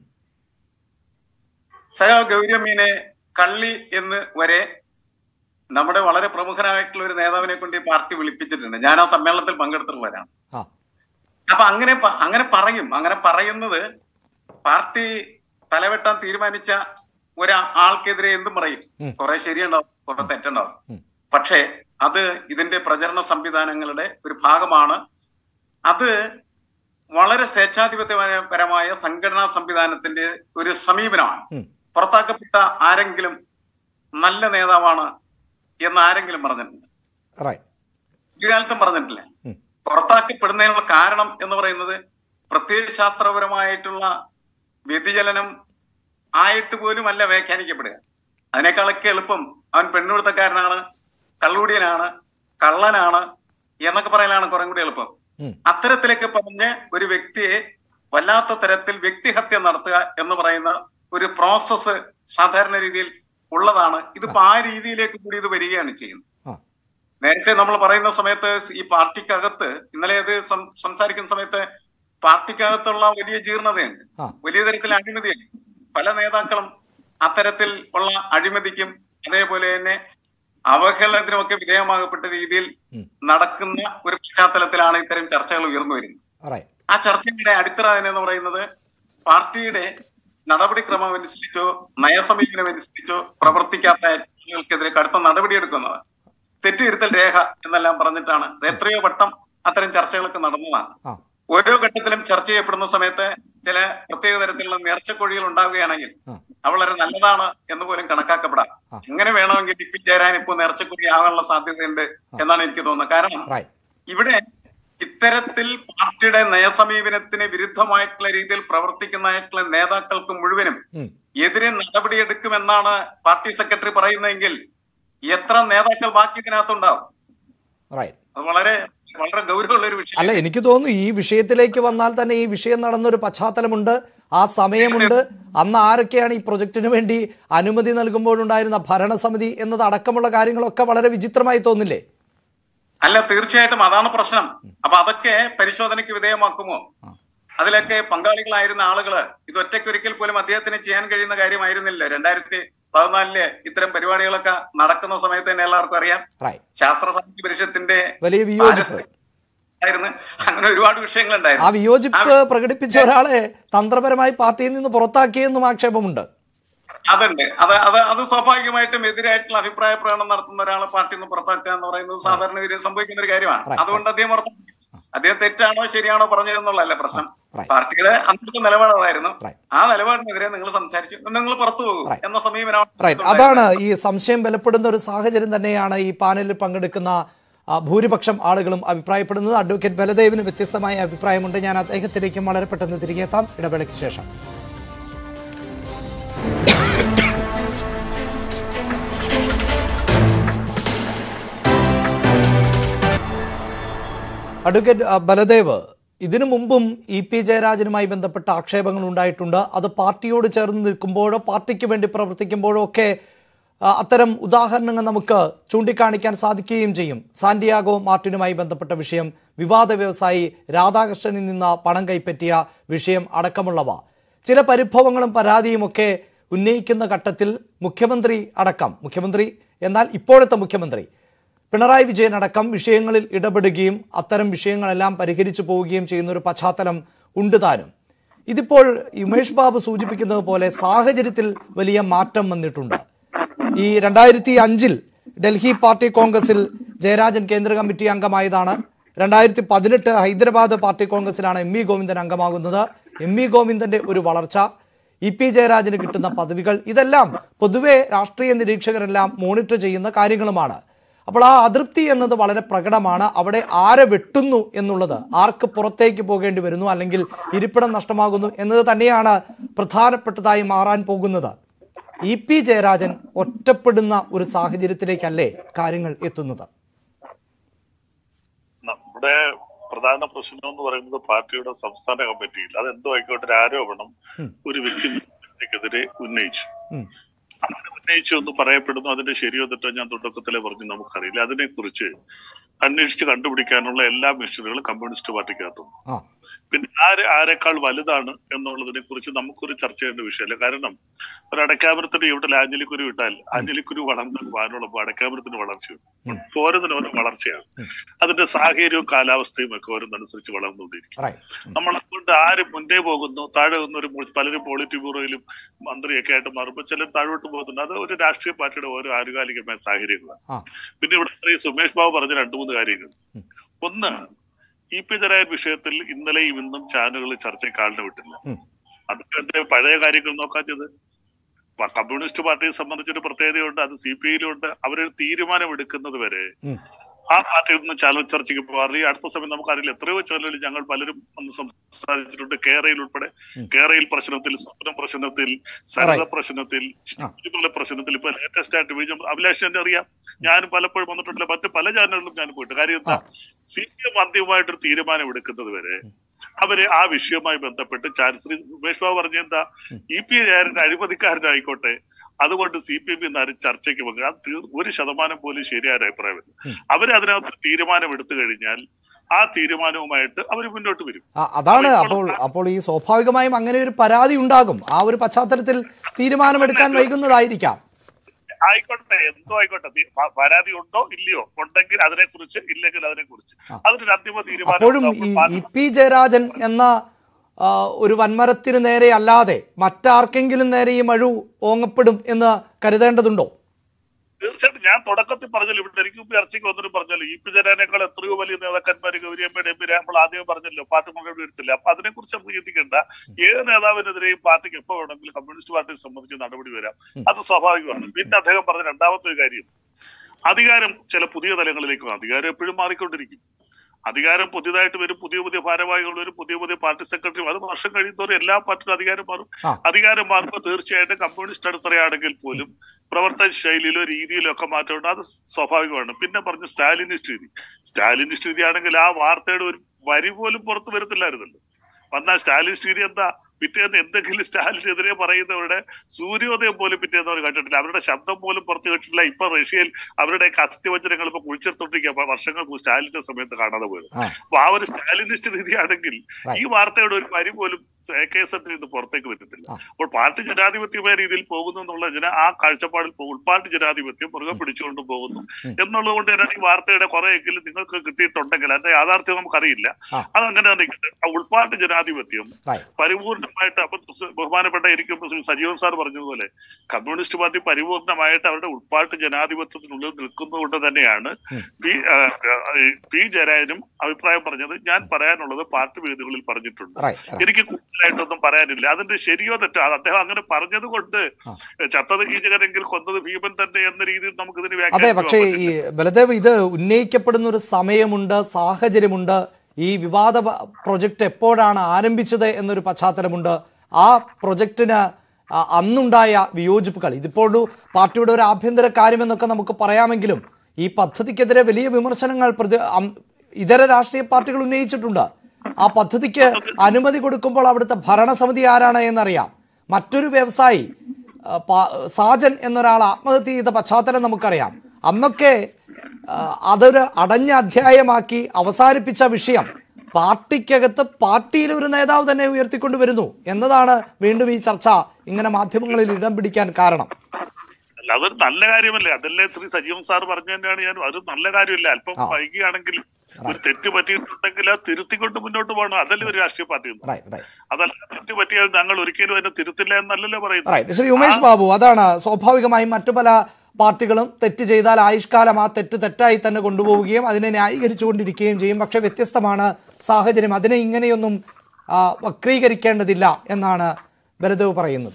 സഹ ഗൗരമ്മീനെ കള്ളി എന്ന് വരെ നമ്മുടെ വളരെ പ്രമുഖനായിട്ടുള്ള ഒരു നേതാവിനെ കൊണ്ട് ഈ പാർട്ടി വിളിപ്പിച്ചിട്ടുണ്ട് ഞാൻ ആ സമ്മേളനത്തിൽ പങ്കെടുത്തിട്ടുള്ളവരാണ് ആ അപ്പൊ അങ്ങനെ പ- അങ്ങനെ പറയും അങ്ങനെ പറയുന്നത് പാർട്ടി തലവെട്ടാൻ തീരുമാനിച്ച ഒരാൾക്കെതിരെ എന്തും പറയും ഉം. കുറെ ശരിയുണ്ടാവും കുറെ തെറ്റുണ്ടാവും ഉം. പക്ഷേ അത് ഇതിന്റെ പ്രചരണ സംവിധാനങ്ങളുടെ ഒരു ഭാഗമാണ് അത് വളരെ സ്വേച്ഛാധിപത്യപരമായ സംഘടനാ സംവിധാനത്തിന്റെ ഒരു സമീപനമാണ് ഉം. പുറത്താക്കപ്പെട്ട ആരെങ്കിലും നല്ല നേതാവാണ് എന്ന് ആരെങ്കിലും പറഞ്ഞിട്ടുണ്ട് റൈറ്റ് ഒരു കാലത്തും പറഞ്ഞിട്ടില്ല ഉം. പുറത്താക്കപ്പെടുന്നതിനുള്ള കാരണം എന്ന് പറയുന്നത് പ്രത്യയശാസ്ത്രപരമായിട്ടുള്ള വ്യതിചലനം ആയിട്ട് പോലും അല്ല വ്യാഖ്യാനിക്കപ്പെടുക അതിനേക്കാളൊക്കെ എളുപ്പം അവൻ പെണ്ണുപിടുത്തക്കാരനാണ് കള്ളുടിയനാണ് കള്ളനാണ് എന്നൊക്കെ പറയലാണ് കുറെ കൂടി എളുപ്പം ഉം. അത്തരത്തിലേക്ക് പറഞ്ഞ് ഒരു വ്യക്തിയെ വല്ലാത്ത തരത്തിൽ വ്യക്തിഹത്യ നടത്തുക എന്ന് പറയുന്ന ഒരു പ്രോസസ്സ് സാധാരണ രീതിയിൽ ഉള്ളതാണ് ഇതിപ്പോ ആ രീതിയിലേക്ക് കൂടി ഇത് വരികയാണ് ചെയ്യുന്നത് ആ നേരത്തെ നമ്മൾ പറയുന്ന സമയത്ത് ഈ പാർട്ടിക്കകത്ത് ഇന്നലെ അത് സം- സംസാരിക്കുന്ന സമയത്ത് പാർട്ടിക്കകത്തുള്ള വലിയ ജീർണതയുണ്ട് ആ. വലിയ തരത്തിൽ അഴിമതിയുണ്ട് പല നേതാക്കളും അത്തരത്തിൽ ഉള്ള അഴിമതിക്കും അതേപോലെ തന്നെ അവഹേളനത്തിനുമൊക്കെ വിധേയമാകപ്പെട്ട രീതിയിൽ ഉം. നടക്കുന്ന ഒരു പശ്ചാത്തലത്തിലാണ് ഇത്തരം ചർച്ചകൾ ഉയർന്നു വരുന്നത് റൈറ്റ് ആ ചർച്ചയുടെ അടിത്തറ എന്ന് പറയുന്നത് പാർട്ടിയുടെ നടപടിക്രമം അനുസരിച്ചോ നയസമീപനം അനുസരിച്ചോ പ്രവർത്തിക്കാത്ത ആളുകൾക്കെതിരെ കടുത്ത നടപടിയെടുക്കുന്നത് തെറ്റുതിരുത്തൽ രേഖ എന്നെല്ലാം പറഞ്ഞിട്ടാണ് ഇത് എത്രയോ വട്ടം അത്തരം ചർച്ചകളൊക്കെ നടന്നതാണ് ആ ഓരോ ഘട്ടത്തിലും ചർച്ച ചെയ്യപ്പെടുന്ന സമയത്ത് ചില പ്രത്യേക തരത്തിലുള്ള നേർച്ചക്കൊഴികൾ ഉണ്ടാവുകയാണെങ്കിൽ ആ. അത് വളരെ നല്ലതാണ് എന്ന് പോലും കണക്കാക്കപ്പെടാം ആ. അങ്ങനെ വേണമെങ്കിൽ ഇപ്പി ചേരാൻ ഇപ്പോൾ നേർച്ചക്കൊഴി ആകാനുള്ള സാധ്യതയുണ്ട് എന്നാണ് എനിക്ക് തോന്നുന്നത് കാരണം റൈറ്റ് ഇവിടെ ഇത്തരത്തിൽ പാർട്ടിയുടെ നയസമീപനത്തിന് വിരുദ്ധമായിട്ടുള്ള രീതിയിൽ പ്രവർത്തിക്കുന്നതായിട്ടുള്ള നേതാക്കൾക്ക് മുഴുവനും ഉം. എതിരെ നടപടിയെടുക്കുമെന്നാണ് പാർട്ടി സെക്രട്ടറി പറയുന്നതെങ്കിൽ എത്ര നേതാക്കൾ ബാക്കി ഇതിനകത്തുണ്ടാവും റൈറ്റ് അത് വളരെ വളരെ ഗൗരവമുള്ള ഒരു വിഷയം അല്ല എനിക്ക് തോന്നുന്നു ഈ വിഷയത്തിലേക്ക് വന്നാൽ തന്നെ ഈ വിഷയം നടന്നൊരു പശ്ചാത്തലമുണ്ട് ആ സമയമുണ്ട് അന്ന് ആരൊക്കെയാണ് ഈ പ്രൊജക്ടിന് വേണ്ടി അനുമതി നൽകുമ്പോഴുണ്ടായിരുന്ന ഭരണസമിതി എന്നത് അടക്കമുള്ള കാര്യങ്ങളൊക്കെ വളരെ വിചിത്രമായി തോന്നില്ലേ അല്ല തീർച്ചയായിട്ടും അതാണ് പ്രശ്നം അപ്പൊ അതൊക്കെ പരിശോധനയ്ക്ക് വിധേയമാക്കുമോ അതിലൊക്കെ പങ്കാളികളായിരുന്ന ആളുകള് ഇത് ഒറ്റയ്ക്കൊരിക്കൽ പോലും അദ്ദേഹത്തിന് ചെയ്യാൻ കഴിയുന്ന കാര്യമായിരുന്നില്ല രണ്ടായിരത്തി പതിനാലില് ഇത്തരം പരിപാടികളൊക്കെ നടക്കുന്ന സമയത്ത് തന്നെ എല്ലാവർക്കും അറിയാം റൈറ്റ് ശാസ്ത്ര സാഹിത്യ പരിഷത്തിന്റെ വലിയ വിയോജിപ്പ് ആയിരുന്നു അങ്ങനെ ഒരുപാട് ആ വിഷയങ്ങളുണ്ടായിരുന്നു വിയോജിപ്പ് പ്രകടിപ്പിച്ച ഒരാളെ തന്ത്രപരമായി പാർട്ടിയിൽ നിന്ന് പുറത്താക്കിയെന്നും ആക്ഷേപമുണ്ട് അതുണ്ട് അത് അത് അത് സ്വാഭാവികമായിട്ടും എതിരായിട്ടുള്ള അഭിപ്രായ പ്രകടനം നടത്തുന്ന ഒരാളെ പാർട്ടിയിൽ നിന്ന് പുറത്താക്കുക എന്ന് പറയുന്നത് സാധാരണ രീതിയിൽ സംഭവിക്കുന്ന ഒരു കാര്യമാണ് Right. അതുകൊണ്ട് അദ്ദേഹം പുറത്താക്കി അദ്ദേഹം തെറ്റാണോ ശരിയാണോ പറഞ്ഞതെന്നുള്ളതല്ല പ്രശ്നം Right. പാർട്ടിയുടെ അന്നത്തെ നിലപാടായിരുന്നു Right. ആ നിലപാടിനെതിരെ നിങ്ങൾ സംസാരിച്ചു നിങ്ങൾ പുറത്തു പോകും Right. എന്ന സമീപനം റൈറ്റ് അതാണ് ഈ സംശയം ബലപ്പെടുന്ന ഒരു സാഹചര്യം തന്നെയാണ് ഈ പാനലിൽ പങ്കെടുക്കുന്ന ആ, ഭൂരിപക്ഷം ആളുകളും അഭിപ്രായപ്പെടുന്നത് അഡ്വക്കേറ്റ് ബലദേവിന് വ്യത്യസ്തമായ അഭിപ്രായമുണ്ട് ഞാൻ അദ്ദേഹത്തിലേക്കും വളരെ പെട്ടെന്ന് തിരികെ എത്താം ഇടവേളയ്ക്ക് ശേഷം അഡ്വക്കേറ്റ് അഹ്, ബലദേവ് ഇതിനു മുമ്പും ഇ പി ജയരാജനുമായി ബന്ധപ്പെട്ട ആക്ഷേപങ്ങൾ ഉണ്ടായിട്ടുണ്ട് അത് പാർട്ടിയോട് ചേർന്ന് നിൽക്കുമ്പോഴോ പാർട്ടിക്ക് വേണ്ടി പ്രവർത്തിക്കുമ്പോഴോ ഒക്കെ ആ, അത്തരം ഉദാഹരണങ്ങൾ നമുക്ക് ചൂണ്ടിക്കാണിക്കാൻ സാധിക്കുകയും ചെയ്യും സാന്റിയാഗോ മാർട്ടിനുമായി ബന്ധപ്പെട്ട വിഷയം വിവാദ വ്യവസായി രാധാകൃഷ്ണനിൽ നിന്ന് പണം കൈപ്പറ്റിയ വിഷയം അടക്കമുള്ളവ ചില പരിഭവങ്ങളും പരാതിയുമൊക്കെ ഉന്നയിക്കുന്ന ഘട്ടത്തിൽ മുഖ്യമന്ത്രി അടക്കം മുഖ്യമന്ത്രി എന്നാൽ ഇപ്പോഴത്തെ മുഖ്യമന്ത്രി പിണറായി വിജയൻ അടക്കം വിഷയങ്ങളിൽ ഇടപെടുകയും അത്തരം വിഷയങ്ങളെല്ലാം പരിഹരിച്ചു പോവുകയും ചെയ്യുന്ന ഒരു പശ്ചാത്തലം ഉണ്ട് താനും ഇതിപ്പോൾ ഉമേഷ് ബാബു സൂചിപ്പിക്കുന്നത് പോലെ സാഹചര്യത്തിൽ വലിയ മാറ്റം വന്നിട്ടുണ്ട് ഈ രണ്ടായിരത്തി അഞ്ചിൽ ഡൽഹി പാർട്ടി കോൺഗ്രസിൽ ജയരാജൻ കേന്ദ്ര കമ്മിറ്റി അംഗമായതാണ് രണ്ടായിരത്തി പതിനെട്ട് ഹൈദരാബാദ് പാർട്ടി കോൺഗ്രസിലാണ് എം വി ഗോവിന്ദൻ അംഗമാകുന്നത് എം വി ഗോവിന്ദന്റെ ഒരു വളർച്ച ഇ പി ജയരാജന് കിട്ടുന്ന പദവികൾ ഇതെല്ലാം പൊതുവെ രാഷ്ട്രീയ നിരീക്ഷകരെല്ലാം മോണിറ്റർ ചെയ്യുന്ന കാര്യങ്ങളുമാണ് അപ്പോൾ ആ അതൃപ്തി എന്നത് വളരെ പ്രകടമാണ് അവിടെ ആരെ വെട്ടുന്നു എന്നുള്ളത് ആർക്ക് പുറത്തേക്ക് പോകേണ്ടി വരുന്നു അല്ലെങ്കിൽ ഇരിപ്പിടം നഷ്ടമാകുന്നു എന്നത് തന്നെയാണ് പ്രധാനപ്പെട്ടതായി മാറാൻ പോകുന്നത് ഇ പി ജയരാജൻ ഒറ്റപ്പെടുന്ന ഒരു സാഹചര്യത്തിലേക്കല്ലേ കാര്യങ്ങൾ എത്തുന്നത് നമ്മുടെ പ്രധാന പ്രശ്നം എന്ന് പറയുന്നത് പാർട്ടിയുടെ സംസ്ഥാന കമ്മിറ്റിയിൽ അതെന്തോ ആയിക്കോട്ടെ ഒരു ആരോപണം ഒരു വ്യക്തിക്കെതിരെ ഉന്നയിച്ചു ഉം. അങ്ങനെ ഉന്നയിച്ചു എന്ന് പറയപ്പെടുന്നു അതിന്റെ ശരിയോ തെറ്റോ ഞാൻ തുടക്കത്തിലെ പറഞ്ഞു നമുക്കറിയില്ല അതിനെക്കുറിച്ച് അന്വേഷിച്ച് കണ്ടുപിടിക്കാനുള്ള എല്ലാ മിഷനുകളും കമ്മ്യൂണിസ്റ്റ് പാർട്ടിക്കകത്തുണ്ട് ആ പിന്നെ ആര് ആരെക്കാൾ വലുതാണ് എന്നുള്ളതിനെ കുറിച്ച് നമുക്കൊരു ചർച്ച ചെയ്യേണ്ട വിഷയമല്ല കാരണം ഒരു അടക്കാപുരത്തിന് ഇവിടെ ആഞ്ഞലിക്കുരു വിട്ടാൽ ആഞ്ഞലിക്കുരു വളർന്ന പാലുള്ള അടക്കാപുരത്തിന് വളർച്ചയുണ്ട് ഓരോന്നിനും ഓരോ വളർച്ചയാണ് അതിന്റെ സാഹചര്യവും കാലാവസ്ഥയും ഒക്കെ ഓരോന്നനുസരിച്ച് വളർന്നുകൊണ്ടിരിക്കും റൈറ്റ് നമ്മൾ അതുകൊണ്ട് ആര് മുന്നേ പോകുന്നു താഴെ നിന്നൊരു മു- പലരും പോളിറ്റ് ബ്യൂറോയിലും മന്ത്രിയൊക്കെ ആയിട്ട് മാറുമ്പോൾ ചിലർ താഴോട്ട് പോകുന്നുണ്ട് അത് ഒരു രാഷ്ട്രീയ പാർട്ടിയുടെ ഓരോ ആനുകാലികമായ സാഹചര്യങ്ങളാണ് ആ പിന്നെ ഇവിടെ ഈ സുമേഷ് ബാബു പറഞ്ഞ രണ്ടു മൂന്ന് കാര്യങ്ങൾ ഒന്ന് ഇ പി ജരായൻ വിഷയത്തിൽ ഇന്നലെയും ഇന്നും ചാനലുകൾ ചർച്ചയ്ക്ക് ആളിനെ വിട്ടില്ല ഉം. അതൊക്കെ എന്റെ പഴയ കാര്യങ്ങൾ നോക്കാത്തത് പ- കമ്മ്യൂണിസ്റ്റ് പാർട്ടിയെ സംബന്ധിച്ചൊരു പ്രത്യേകതയുണ്ട് അത് സി പി ഐയിലുണ്ട് അവരൊരു തീരുമാനം എടുക്കുന്നത് വരെ ഉം. ആ പാർട്ടിയിൽ നിന്ന് ചാനൽ ചർച്ചയ്ക്ക് പോകാറില്ല ഈ അടുത്ത സമയം നമുക്കറിയില്ല എത്രയോ ചാനലുകളിൽ ഞങ്ങൾ പലരും ഒന്ന് സംസാരിച്ചിട്ടുണ്ട് കേരളയിൽ ഉൾപ്പെടെ കേരളയിൽ പ്രശ്നത്തിൽ സ്വപ്നം പ്രശ്നത്തിൽ സരള Right. പ്രശ്നത്തിൽ ആ. ശബരിമല പ്രശ്നത്തിൽ ഇപ്പൊ ലേറ്റസ്റ്റ് ആയിട്ട് വിജയം അഭിലാഷ് എന്നെ അറിയാം ഞാൻ പലപ്പോഴും വന്നിട്ടില്ല മറ്റ് പല ചാനലുകളിലും ഞാൻ പോയിട്ട് കാര്യം എന്താ സി പി എം അന്തിമമായിട്ടൊരു തീരുമാനം എടുക്കുന്നത് വരെ അവര് ആ വിഷയവുമായി ബന്ധപ്പെട്ട് ചാൻ- ശ്രീ ഉമേഷ് ബാബു പറഞ്ഞ എന്താ ഇ പി ജയരന്റെ അഴിമതിക്കാരനായിക്കോട്ടെ അതുകൊണ്ട് സി പി എം ആരും ചർച്ചയ്ക്ക് പോകുക അത് തീർ- ഒരു ശതമാനം പോലും ശരിയായ ഒരു അഭിപ്രായമില്ല അവര് അതിനകത്ത് തീരുമാനം എടുത്തു കഴിഞ്ഞാൽ ആ തീരുമാനവുമായിട്ട് അവർ മുന്നോട്ട് വരും ആ, അതാണ് അപ്പോൾ അപ്പോൾ ഈ സ്വാഭാവികമായും അങ്ങനെ ഒരു പരാതി ഉണ്ടാകും ആ ഒരു പശ്ചാത്തലത്തിൽ തീരുമാനമെടുക്കാൻ വൈകുന്നതായിരിക്കാം ആയിക്കോട്ടെ എന്തോ ആയിക്കോട്ടെ തീ- പ- പരാതി ഉണ്ടോ ഇല്ലയോ ഉണ്ടെങ്കിൽ അതിനെ കുറിച്ച് ഇല്ലെങ്കിൽ അതിനെ കുറിച്ച് അതിനൊരു അന്തിമ തീരുമാനം അപ്പോഴും ഈ ഉണ്ടാകുമ്പോൾ പാർട്ടി- ഇ പി ജയരാജൻ എന്ന ആ, ഒരു വൻമരത്തിന് നേരെ അല്ലാതെ മറ്റാർക്കെങ്കിലും നേരെ ഈ മഴു ഓങ്ങപ്പെടും എന്ന് കരുതേണ്ടതുണ്ടോ തീർച്ചയായിട്ടും ഞാൻ തുടക്കത്തിൽ പറഞ്ഞല്ലോ ഇവിടെ എനിക്ക് മുമ്പ് ചർച്ചയ്ക്ക് വന്നിട്ട് പറഞ്ഞല്ലോ ഈ പി ജനാനേക്കാൾ എത്രയോ വലിയ നേതാക്കന്മാർ ഗൗരിയമ്മയുടെ എം പി നമ്മൾ ആദ്യം പറഞ്ഞല്ലോ പാർട്ടി മുഖേന എടുത്തില്ല അപ്പൊ അതിനെക്കുറിച്ച് നമുക്ക് ചിന്തിക്കേണ്ട ഏത് നേതാവിനെതിരെയും പാർട്ടിക്ക് എപ്പോ വേണമെങ്കിലും കമ്മ്യൂണിസ്റ്റ് പാർട്ടിയെ സംബന്ധിച്ച് നടപടി വരാം അത് സ്വാഭാവികമാണ് പിന്നെ അദ്ദേഹം പറഞ്ഞ രണ്ടാമത്തെ ഒരു കാര്യം അധികാരം ചില പുതിയ തലങ്ങളിലേക്ക് വരും. അധികാരം എപ്പോഴും മാറിക്കൊണ്ടിരിക്കും അധികാരം പുതിയതായിട്ട് വരും പുതിയ പുതിയ ഭാരവാഹികൾ വരും പുതിയ പുതിയ പാർട്ടി സെക്രട്ടറി അത് വർഷം കഴിയുന്നതോറും എല്ലാ പാർട്ടിയും അധികാരം മാറും ആ. അധികാരം മാറുമ്പോൾ തീർച്ചയായിട്ടും കമ്മ്യൂണിസ്റ്റ് അടുത്തറയാണെങ്കിൽ പോലും പ്രവർത്തന ശൈലിയിലോ രീതിയിലോ ഒക്കെ മാറ്റമുണ്ട് അത് സ്വാഭാവികമാണ് പിന്നെ പറഞ്ഞ സ്റ്റാലിനിസ്റ്റ് രീതി സ്റ്റാലിനിസ്റ്റ് രീതി ആണെങ്കിൽ ആ വാർത്തയുടെ ഒരു വരി പോലും പുറത്തു വരത്തില്ലായിരുന്നല്ലോ വന്നാൽ സ്റ്റാലിനിസ്റ്റ് രീതി എന്താ പിറ്റേന്ന് എന്തെങ്കിലും സ്റ്റാലിനെതിരെ പറയുന്നവരുടെ സൂര്യോദയം പോലും പിറ്റേന്ന് അവർ കണ്ടിട്ടില്ല അവരുടെ ശബ്ദം പോലും പുറത്തു കേട്ടിട്ടില്ല ഇപ്പൊ റഷ്യയിൽ അവരുടെ അസ്ഥിവചനങ്ങൾ ഇപ്പൊ കുഴിച്ചെടുത്തോണ്ടിരിക്കുക അപ്പൊ വർഷങ്ങൾക്ക് മുമ്പ് സ്റ്റാലിന്റെ സമയത്ത് കാണാതെ പോയത് ആ. അപ്പൊ ആ ഒരു സ്റ്റാലിനിസ്റ്റ് രീതിയാണെങ്കിൽ ഈ വാർത്തയുടെ ഒരു വരി പോലും എ കെ എസ് എഫിൽ നിന്ന് പുറത്തേക്ക് പറ്റത്തില്ല അപ്പോൾ പാർട്ടി ജനാധിപത്യമായ രീതിയിൽ പോകുന്നു എന്നുള്ള ജന ആ കാഴ്ചപ്പാടിൽ പോകും ഉൾപാർട്ടി ജനാധിപത്യം മുറുകെ പിടിച്ചുകൊണ്ട് പോകുന്നു എന്നുള്ളത് കൊണ്ട് തന്നെയാണ് ഈ വാർത്തയുടെ കുറെയെങ്കിലും നിങ്ങൾക്ക് കിട്ടിയിട്ടുണ്ടെങ്കിൽ അതിന്റെ യാഥാർത്ഥ്യം നമുക്കറിയില്ല ആ. അതങ്ങനെ നിൽക്കട്ടെ ആ ഉൾപാർട്ടി ജനാധിപത്യം Right. പരിപൂർണ പരിപൂർണമായിട്ട് അപ്പൊ ബഹുമാനപ്പെട്ട എനിക്കും ശ്രീ സജീവൻ സാർ പറഞ്ഞതുപോലെ കമ്മ്യൂണിസ്റ്റ് പാർട്ടി പരിപൂർണമായിട്ട് അവരുടെ ഉൾപ്പാട്ട് ജനാധിപത്യത്തിനുള്ളിൽ നിൽക്കുന്നതുകൊണ്ട് തന്നെയാണ് പി ആ, ആ, ഈ പി ജയരാജനും അഭിപ്രായം പറഞ്ഞത് ഞാൻ പറയാനുള്ളത് പാർട്ടി വേദികളിൽ പറഞ്ഞിട്ടുണ്ട് റൈറ്റ് റൈറ്റ് എനിക്ക് കൂടുതലായിട്ടൊന്നും പറയാനില്ല അതിന്റെ ശരിയോ തെറ്റോ അത് അദ്ദേഹം അങ്ങനെ പറഞ്ഞത് കൊണ്ട് ആ. ചത്തത് കീചകരെങ്കിൽ കൊന്നത് ഭീമൻ തന്നെ എന്ന രീതിയിൽ നമുക്ക് ഇതിന് അതെ വ്യാഖ്യാനിക്കാൻ പക്ഷേ ഈ പറ്റില്ല. ബലദേവ് ഇത് ഉന്നയിക്കപ്പെടുന്ന ഒരു സമയമുണ്ട് സാഹചര്യമുണ്ട് ഈ വിവാദ പ- പ്രൊജക്റ്റ് എപ്പോഴാണ് ആരംഭിച്ചത് എന്നൊരു പശ്ചാത്തലമുണ്ട് ആ പ്രൊജക്റ്റിന് ആ, അന്നുണ്ടായ വിയോജിപ്പുകൾ ഇതിപ്പോൾ ഒരു പാർട്ടിയുടെ ഒരു ആഭ്യന്തര കാര്യമെന്നൊക്കെ നമുക്ക് പറയാമെങ്കിലും ഈ പദ്ധതിക്കെതിരെ വലിയ വിമർശനങ്ങൾ പ്രതി അം- ഇതര രാഷ്ട്രീയ പാർട്ടികൾ ഉന്നയിച്ചിട്ടുണ്ട് ആ പദ്ധതിക്ക് അനുമതി കൊടുക്കുമ്പോൾ അവിടുത്തെ ഭരണസമിതി ആരാണ് എന്നറിയാം മറ്റൊരു വ്യവസായി ആ, പാ- സാജൻ എന്നൊരാൾ ആത്മഹത്യ ചെയ്ത പശ്ചാത്തലം നമുക്കറിയാം അന്നൊക്കെ ആ, അതൊരു അടഞ്ഞ അധ്യായമാക്കി അവസാനിപ്പിച്ച വിഷയം പാർട്ടിക്കകത്ത് പാർട്ടിയിലെ ഒരു നേതാവ് തന്നെ ഉയർത്തിക്കൊണ്ട് വരുന്നു എന്നതാണ് വീണ്ടും ഈ ചർച്ച ഇങ്ങനെ മാധ്യമങ്ങളിൽ ഇടം പിടിക്കാൻ കാരണം അല്ല അതൊരു നല്ല കാര്യമല്ലേ അതല്ലേ ശ്രീ സജീവൻ സാർ പറഞ്ഞു തന്നെയാണ് ഞാൻ അത് നല്ല കാര്യമല്ല അല്പം ആ. വൈകിയാണെങ്കിൽ ഒരു തെറ്റ് പറ്റിയിട്ടുണ്ടെങ്കിൽ അത് തിരുത്തിക്കൊണ്ട് മുന്നോട്ട് പോകണം അതല്ലേ ഒരു രാഷ്ട്രീയ പാർട്ടി എന്ന്. റൈറ്റ് റൈറ്റ് അതല്ല തെറ്റ് പറ്റിയാൽ ഞങ്ങൾ ഒരിക്കലും അതിനെ തിരുത്തില്ല എന്നല്ലല്ലോ പറയുന്നത് റൈറ്റ് ശ്രീ ഉമേഷ് ബാബു അതാണ് സ്വാഭാവികമായും മറ്റു പല പാർട്ടികളും തെറ്റ് ചെയ്താൽ ആയുഷ്കാലം ആ തെറ്റ് തെറ്റായി തന്നെ കൊണ്ടുപോവുകയും അതിനെ ന്യായീകരിച്ചുകൊണ്ടിരിക്കുകയും ചെയ്യും പക്ഷെ വ്യത്യസ്തമാണ് സാഹചര്യം അതിനെ ഇങ്ങനെയൊന്നും ആ, വക്രീകരിക്കേണ്ടതില്ല എന്നാണ് ബലദേവ് പറയുന്നത്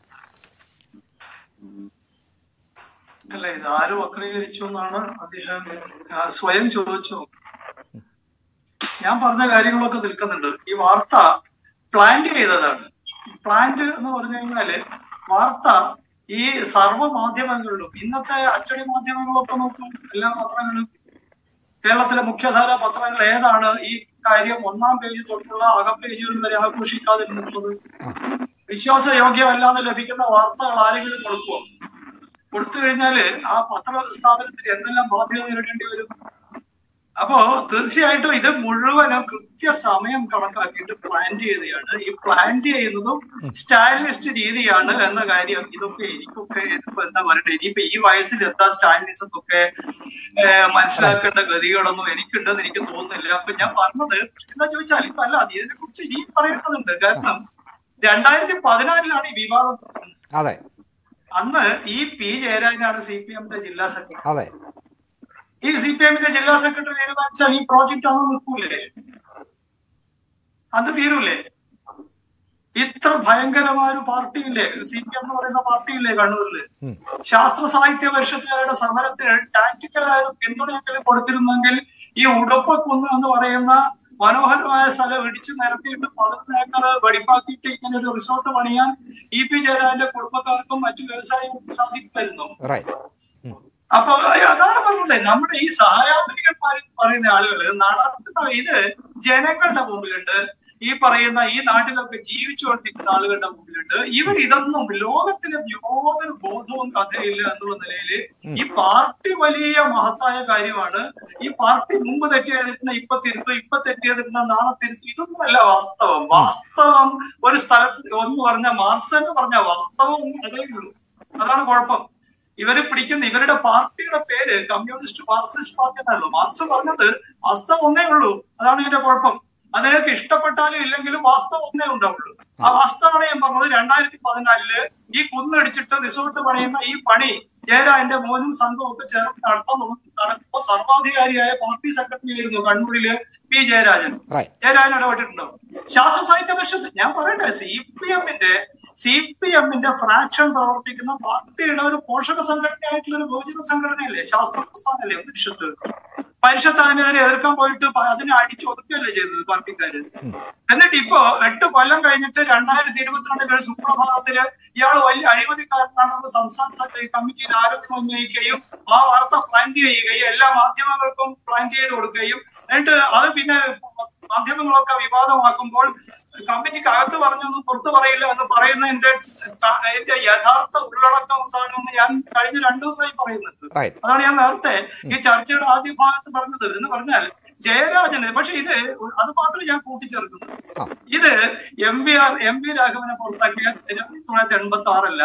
അല്ല ഇത് ആര് വക്രീകരിച്ചു എന്നാണ് അദ്ദേഹം ആ, സ്വയം ചോദിച്ചു ഞാൻ പറഞ്ഞ കാര്യങ്ങളൊക്കെ നിൽക്കുന്നുണ്ട് ഈ വാർത്ത പ്ലാന്റ് ചെയ്തതാണ് പ്ലാന്റ് എന്ന് പറഞ്ഞു കഴിഞ്ഞാല് വാർത്ത ഈ സർവ്വ മാധ്യമങ്ങളിലും ഇന്നത്തെ അച്ചടി മാധ്യമങ്ങളൊക്കെ നോക്കും എല്ലാ പത്രങ്ങളും കേരളത്തിലെ മുഖ്യധാര പത്രങ്ങൾ ഏതാണ് ഈ കാര്യം ഒന്നാം പേജ് തൊട്ടുള്ള അകം പേജുകൾ വരെ ആഘോഷിക്കാതിരുന്നിട്ടുള്ളത് വിശ്വാസയോഗ്യമല്ലാതെ ലഭിക്കുന്ന വാർത്തകൾ ആരെങ്കിലും കൊടുക്കുമോ കൊടുത്തു കഴിഞ്ഞാല് ആ പത്ര സ്ഥാപനത്തിന് എന്തെല്ലാം ബാധ്യത നേരിടേണ്ടി വരും അപ്പോ തീർച്ചയായിട്ടും ഇത് മുഴുവനും കൃത്യസമയം കണക്കാക്കിയിട്ട് പ്ലാൻ ചെയ്തതാണ് ഈ പ്ലാൻ ചെയ്യുന്നതും സ്റ്റാലിനിസ്റ്റ് രീതിയാണ് എന്ന കാര്യം ഇതൊക്കെ എനിക്കൊക്കെ ഇപ്പൊ എന്താ പറയട്ടെ ഇനിയിപ്പോ ഈ വയസ്സിൽ എന്താ സ്റ്റാലിനിസം ഒക്കെ ഏഹ്, മനസ്സിലാക്കേണ്ട ഗതികളൊന്നും എനിക്കുണ്ടെന്ന് എനിക്ക് തോന്നുന്നില്ല അപ്പൊ ഞാൻ പറഞ്ഞത് എന്താ ചോദിച്ചാൽ ഇപ്പൊ അല്ല ഇതിനെ കുറിച്ച് ഇനിയും പറയേണ്ടതുണ്ട് കാരണം രണ്ടായിരത്തി പതിനാലിലാണ് ഈ വിവാദം തുടങ്ങുന്നത്. അതെ അന്ന് ഈ പി ജയരാജനാണ് സി പി എമ്മിന്റെ ജില്ലാ സെക്രട്ടറി അതെ ഈ സി പി എമ്മിന്റെ ജില്ലാ സെക്രട്ടറി തീരുമാനിച്ചാൽ ഈ പ്രോജക്റ്റ് അന്ന് നിൽക്കൂലേ അന്ന് തീരൂലേ ഇത്ര ഭയങ്കരമായ ഒരു പാർട്ടിയില്ലേ സി പി എം എന്ന് പറയുന്ന പാർട്ടിയില്ലേ കണ്ണൂരില് ഉം. ശാസ്ത്ര സാഹിത്യ പരിഷത്തുകാരുടെ സമരത്തിന് ടാക്ടിക്കലായ ഒരു പിന്തുണയെങ്കിലും കൊടുത്തിരുന്നെങ്കിൽ ഈ ഉടപ്പക്കുന്ന് എന്ന് പറയുന്ന മനോഹരമായ സ്ഥലം ഇടിച്ചു നിരത്തിയിട്ട് പതിനൊന്ന് ഏക്കർ വെടിപ്പാക്കിയിട്ട് ഇങ്ങനെ ഒരു റിസോർട്ട് പണിയാൻ ഇ പി ജയരാജന്റെ കുടുംബക്കാർക്കും മറ്റു വ്യവസായികൾക്കും സാധിക്കുമായിരുന്നു റൈറ്റ് അപ്പൊ അതാണ് പറഞ്ഞത് നമ്മുടെ ഈ സഹായാത്രികന്മാർ പറയുന്ന ആളുകൾ നടത്തുന്ന ഇത് ജനങ്ങളുടെ മുമ്പിലുണ്ട് ഈ പറയുന്ന ഈ നാട്ടിലൊക്കെ ജീവിച്ചുകൊണ്ടിരിക്കുന്ന ആളുകളുടെ മുമ്പിലുണ്ട് ഇവർ ഇതൊന്നും ലോകത്തിന് യാതൊരു ബോധവും കഥയില്ല എന്നുള്ള നിലയിൽ ഈ പാർട്ടി വലിയ മഹത്തായ കാര്യമാണ് ഈ പാർട്ടി മുമ്പ് തെറ്റിയതിരുന്ന ഇപ്പൊ തിരുത്തും ഇപ്പൊ തെറ്റിയതിരുന്ന നാളെ തിരുത്തും ഇതൊന്നും അല്ല വാസ്തവം വാസ്തവം ഒരു സ്ഥലത്ത് ഒന്ന് പറഞ്ഞ മാർക്സ് എന്ന് പറഞ്ഞ വാസ്തവം ഒന്നും അതേ ഉള്ളൂ അതാണ് കുഴപ്പം ഇവര് പിടിക്കുന്ന ഇവരുടെ പാർട്ടിയുടെ പേര് കമ്മ്യൂണിസ്റ്റ് മാർക്സിസ്റ്റ് പാർട്ടി എന്നാണല്ലോ മാർക്സ് പറഞ്ഞത് വാസ്തവം ഒന്നേ ഉള്ളൂ അതാണ് ഇതിന്റെ കുഴപ്പം അത് നിങ്ങൾക്ക് ഇഷ്ടപ്പെട്ടാലും ഇല്ലെങ്കിലും വാസ്തവം ഒന്നേ ഉണ്ടാവുള്ളൂ ആ വാസ്തവമാണ് ഞാൻ പറഞ്ഞത് രണ്ടായിരത്തി പതിനാലില് ഈ കുന്നടിച്ചിട്ട് റിസോർട്ട് പണിയുന്ന ഈ പണി ജയരാജന്റെ മോനും സംഘവും ഒക്കെ ചേർന്ന് നടത്താൻ നടക്കുമ്പോൾ സർവാധികാരിയായ പാർട്ടി സെക്രട്ടറി ആയിരുന്നു കണ്ണൂരില് പി ജയരാജൻ റൈറ്റ് ജയരാജൻ ഇടപെട്ടിട്ടുണ്ടോ ശാസ്ത്ര സാഹിത്യ പരിഷത്ത് ഞാൻ പറയട്ടെ സി പി എമ്മിന്റെ സി പി എമ്മിന്റെ ഫ്രാക്ഷൻ പ്രവർത്തിക്കുന്ന പാർട്ടിയുടെ ഒരു പോഷക സംഘടനയായിട്ടുള്ള ഒരു ബഹുജന സംഘടനയല്ലേ ശാസ്ത്ര പ്രസ്ഥാനല്ലേ പരിഷത്ത് പരിഷത്ത് അതിനെതിരെ എതിർക്കാൻ പോയിട്ട് പ- അതിനെ അടിച്ചൊതുക്കുകയല്ലേ ചെയ്തത് പാർട്ടിക്കാര് എന്നിട്ട് ഇപ്പോ എട്ട് കൊല്ലം കഴിഞ്ഞിട്ട് രണ്ടായിരത്തി ഇരുപത്തിരണ്ടിൽ ഒരു സുപ്രഭാതത്തില് ഇയാൾ വലിയ അഴിമതിക്കാരനാണെന്ന് സംസ്ഥാന സ- കമ്മിറ്റിയിൽ ആരോപണം ഉന്നയിക്കുകയും ആ വാർത്ത പ്ലാന്റ് ചെയ്യുകയും എല്ലാ മാധ്യമങ്ങൾക്കും പ്ലാന്റ് ചെയ്ത് കൊടുക്കുകയും എന്നിട്ട് അത് പിന്നെ മാധ്യമങ്ങളൊക്കെ വിവാദമാക്കുമ്പോൾ കമ്മിറ്റിക്ക് അകത്ത് പറഞ്ഞൊന്നും പുറത്ത് പറയില്ല എന്ന് പറയുന്നതിന്റെ ക- അതിന്റെ യഥാർത്ഥ ഉള്ളടക്കം എന്താണെന്ന് ഞാൻ കഴിഞ്ഞ രണ്ടു ദിവസമായി പറയുന്നുണ്ട് റൈറ്റ് അതാണ് ഞാൻ നേരത്തെ ഈ ചർച്ചയുടെ ആദ്യ ഭാഗത്ത് പറഞ്ഞത് എന്ന് പറഞ്ഞാൽ ജയരാജന് പക്ഷെ ഇത് അത് മാത്രമേ ഞാൻ കൂട്ടിച്ചേർക്കുന്നു ആ. ഇത് M V R M V രാഘവനെ പുറത്താക്കിയ ആയിരത്തി തൊള്ളായിരത്തി എൺപത്തി ആറല്ല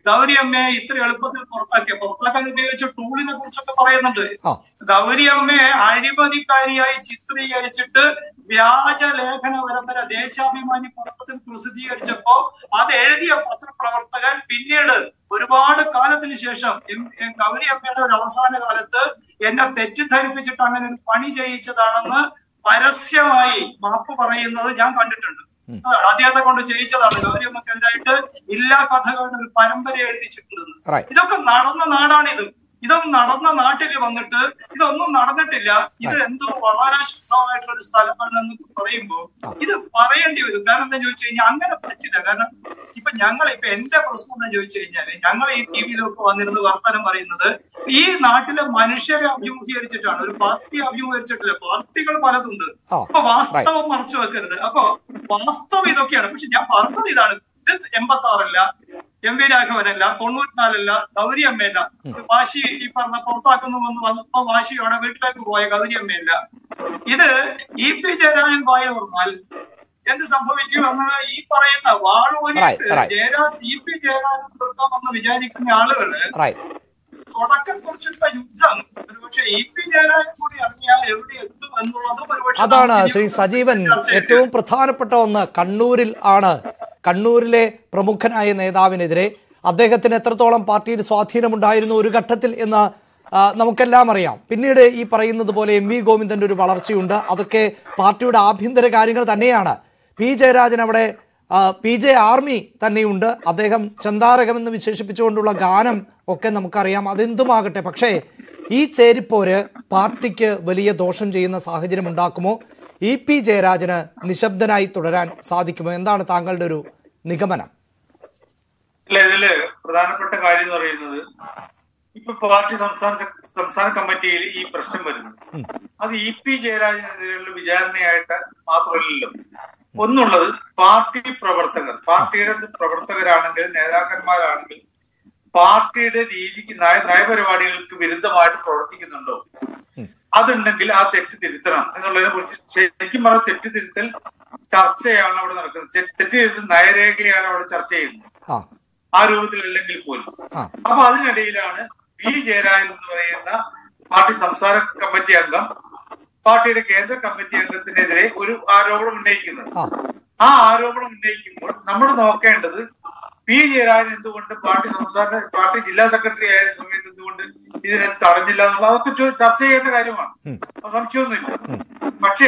ഗൗരി അമ്മയെ ഇത്ര എളുപ്പത്തിൽ പുറത്താക്കിയ പുറത്താക്കാൻ ഉപയോഗിച്ച ടൂളിനെ കുറിച്ചൊക്കെ പറയുന്നുണ്ട് ആ ഗൗരി അമ്മയെ അഴിമതിക്കാരിയായി ചിത്രീകരിച്ചിട്ട് വ്യാജ ലേഖന പരമ്പര ദേശാഭിമാനി പത്രത്തിൽ പ്രസിദ്ധീകരിച്ചപ്പോ അത് എഴുതിയ പത്രപ്രവർത്തകൻ പിന്നീട് ഒരുപാട് കാലത്തിന് ശേഷം എം- എം ഗൗരി അമ്മയുടെ ഒരു അവസാന കാലത്ത് എന്നെ തെറ്റിദ്ധരിപ്പിച്ചിട്ട് അങ്ങനെ ഒരു പണി ചെയ്യിച്ചതാണെന്ന് പരസ്യമായി മാപ്പ് പറയുന്നത് ഞാൻ കണ്ടിട്ടുണ്ട് അതാണ് അദ്ദേഹത്തെ കൊണ്ട് ചെയ്യിച്ചതാണ് ഗൗരി അമ്മക്കെതിരായിട്ട് എല്ലാ കഥകളുടെ ഒരു പരമ്പര എഴുതിച്ചിട്ടുണ്ടെന്ന് Right. ഇതൊക്കെ നടന്ന നാടാണിത് ഇതൊന്നും നടന്ന നാട്ടിൽ വന്നിട്ട് ഇതൊന്നും നടന്നിട്ടില്ല ഇത് എന്തോ വളരെ ശുദ്ധമായിട്ടുള്ള ഒരു സ്ഥലമാണ് എന്ന് പറയുമ്പോ ഇത് പറയേണ്ടി വരും കാരണം എന്താ ചോദിച്ചു കഴിഞ്ഞാൽ അങ്ങനെ പറ്റില്ല കാരണം ഇപ്പൊ ഞങ്ങൾ ഇപ്പൊ എന്റെ പ്രശ്നം എന്താ ചോദിച്ചു കഴിഞ്ഞാല് ഞങ്ങൾ ഈ ടി വിയിലൊക്കെ വന്നിരുന്ന് വർത്തമാനം പറയുന്നത് ഈ നാട്ടിലെ മനുഷ്യരെ അഭിമുഖീകരിച്ചിട്ടാണ് ഒരു പാർട്ടി അഭിമുഖീകരിച്ചിട്ടില്ല പാർട്ടികൾ പലതുണ്ട് ആ, അപ്പൊ വാസ്തവം മറച്ചു വെക്കരുത് അപ്പൊ വാസ്തവം ഇതൊക്കെയാണ് പക്ഷെ ഞാൻ പറഞ്ഞത് ഇതാണ് ഇത് എൺപത്തി ആറല്ല എം വി രാഘവനല്ല തൊണ്ണൂറ്റിനാലല്ല ഗൗരി അമ്മയല്ല വാശി ഈ പറഞ്ഞ പുറത്താക്കുന്നു വന്ന് വന്നപ്പോ വാശിയോടെ വീട്ടിലേക്ക് പോയ ഗൗരി അമ്മയല്ല ഇത് ഇ പി ജയരാജൻ വായ തുറന്നാൽ എന്ത് സംഭവിക്കും എന്നത് ഈ പറയുന്ന Right, വാളൂരിട്ട് right. Jayaraj E P Jayarajan തീർക്കാമെന്ന് വിചാരിക്കുന്ന ആളുകള് റൈറ്റ് തുടക്കം കുറിച്ചിട്ടുള്ള യുദ്ധം ഒരുപക്ഷെ ഇ പി ജയരാജൻ കൂടി അറിഞ്ഞാൽ എവിടെ എത്തും എന്നുള്ളതും ഒരുപക്ഷെ അതാണ് നമുക്ക് ശ്രീ ഇനി സജീവൻ ചർച്ച ചെയ്യേണ്ടി ഏറ്റവും പ്രധാനപ്പെട്ട ഒന്ന് കണ്ണൂരിൽ ആണ് കണ്ണൂരിലെ പ്രമുഖനായ നേതാവിനെതിരെ അദ്ദേഹത്തിന് എത്രത്തോളം പാർട്ടിയിൽ സ്വാധീനമുണ്ടായിരുന്നു ഒരു ഘട്ടത്തിൽ എന്ന് ആ, നമുക്കെല്ലാം അറിയാം പിന്നീട് ഈ പറയുന്നത് പോലെ എം വി ഗോവിന്ദൻ്റെ ഒരു വളർച്ചയുണ്ട് അതൊക്കെ പാർട്ടിയുടെ ആഭ്യന്തര കാര്യങ്ങൾ തന്നെയാണ് പി ജയരാജൻ അവിടെ ആ, പി ജെ ആർമി തന്നെയുണ്ട് അദ്ദേഹം ചന്താരകം എന്ന് വിശേഷിപ്പിച്ചുകൊണ്ടുള്ള ഗാനം ഒക്കെ നമുക്കറിയാം അതെന്തുമാകട്ടെ പക്ഷേ ഈ ചേരിപ്പോര് പാർട്ടിക്ക് വലിയ ദോഷം ചെയ്യുന്ന സാഹചര്യം ഉണ്ടാക്കുമോ ഇ പി ജയരാജന് നിശബ്ദനായി തുടരാൻ സാധിക്കുമോ എന്താണ് താങ്കളുടെ ഒരു നിഗമനം അല്ല ഇതില് പ്രധാനപ്പെട്ട കാര്യം എന്ന് പറയുന്നത് ഇപ്പൊ പാർട്ടി സംസ്ഥാന സെക്- സംസ്ഥാന കമ്മിറ്റിയിൽ ഈ പ്രശ്നം വരുന്നു അത് ഇ പി ജയരാജനെതിരെയുള്ള വിചാരണയായിട്ട് മാത്രമല്ലല്ലോ ഒന്നുള്ളത് പാർട്ടി പ്രവർത്തകർ പാർട്ടിയുടെ പ്രവർത്തകരാണെങ്കിലും നേതാക്കന്മാരാണെങ്കിലും പാർട്ടിയുടെ രീതിക്ക് നയ നയപരിപാടികൾക്ക് വിരുദ്ധമായിട്ട് പ്രവർത്തിക്കുന്നുണ്ടോ അതുണ്ടെങ്കിൽ ആ തെറ്റ് തിരുത്തണം എന്നുള്ളതിനെ കുറിച്ച് ശരിക്കും പറഞ്ഞ തെറ്റ് തിരുത്തൽ ചർച്ചയാണ് അവിടെ നടക്കുന്നത് തെ- തെറ്റ് തിരുത്തൽ നയരേഖയാണ് അവിടെ ചർച്ച ചെയ്യുന്നത് ആ ആ രൂപത്തിലല്ലെങ്കിൽ പോലും ആ അപ്പൊ അതിനിടയിലാണ് പി ജയരാജൻ എന്ന് പറയുന്ന പാർട്ടി സംസ്ഥാന കമ്മിറ്റി അംഗം പാർട്ടിയുടെ കേന്ദ്ര കമ്മിറ്റി അംഗത്തിനെതിരെ ഒരു ആരോപണം ഉന്നയിക്കുന്നത് ആ ആ ആരോപണം ഉന്നയിക്കുമ്പോൾ നമ്മൾ നോക്കേണ്ടത് പി ജയരാജൻ എന്തുകൊണ്ട് പാർട്ടി സംസ്ഥാന പാർട്ടി ജില്ലാ സെക്രട്ടറി ആയ സമയത്ത് എന്തുകൊണ്ട് ഇതിനെ തടഞ്ഞില്ല എന്നുള്ള അതൊക്കെ ചോ- ചർച്ച ചെയ്യേണ്ട കാര്യമാണ് അത് സംശയമൊന്നുമില്ല പക്ഷേ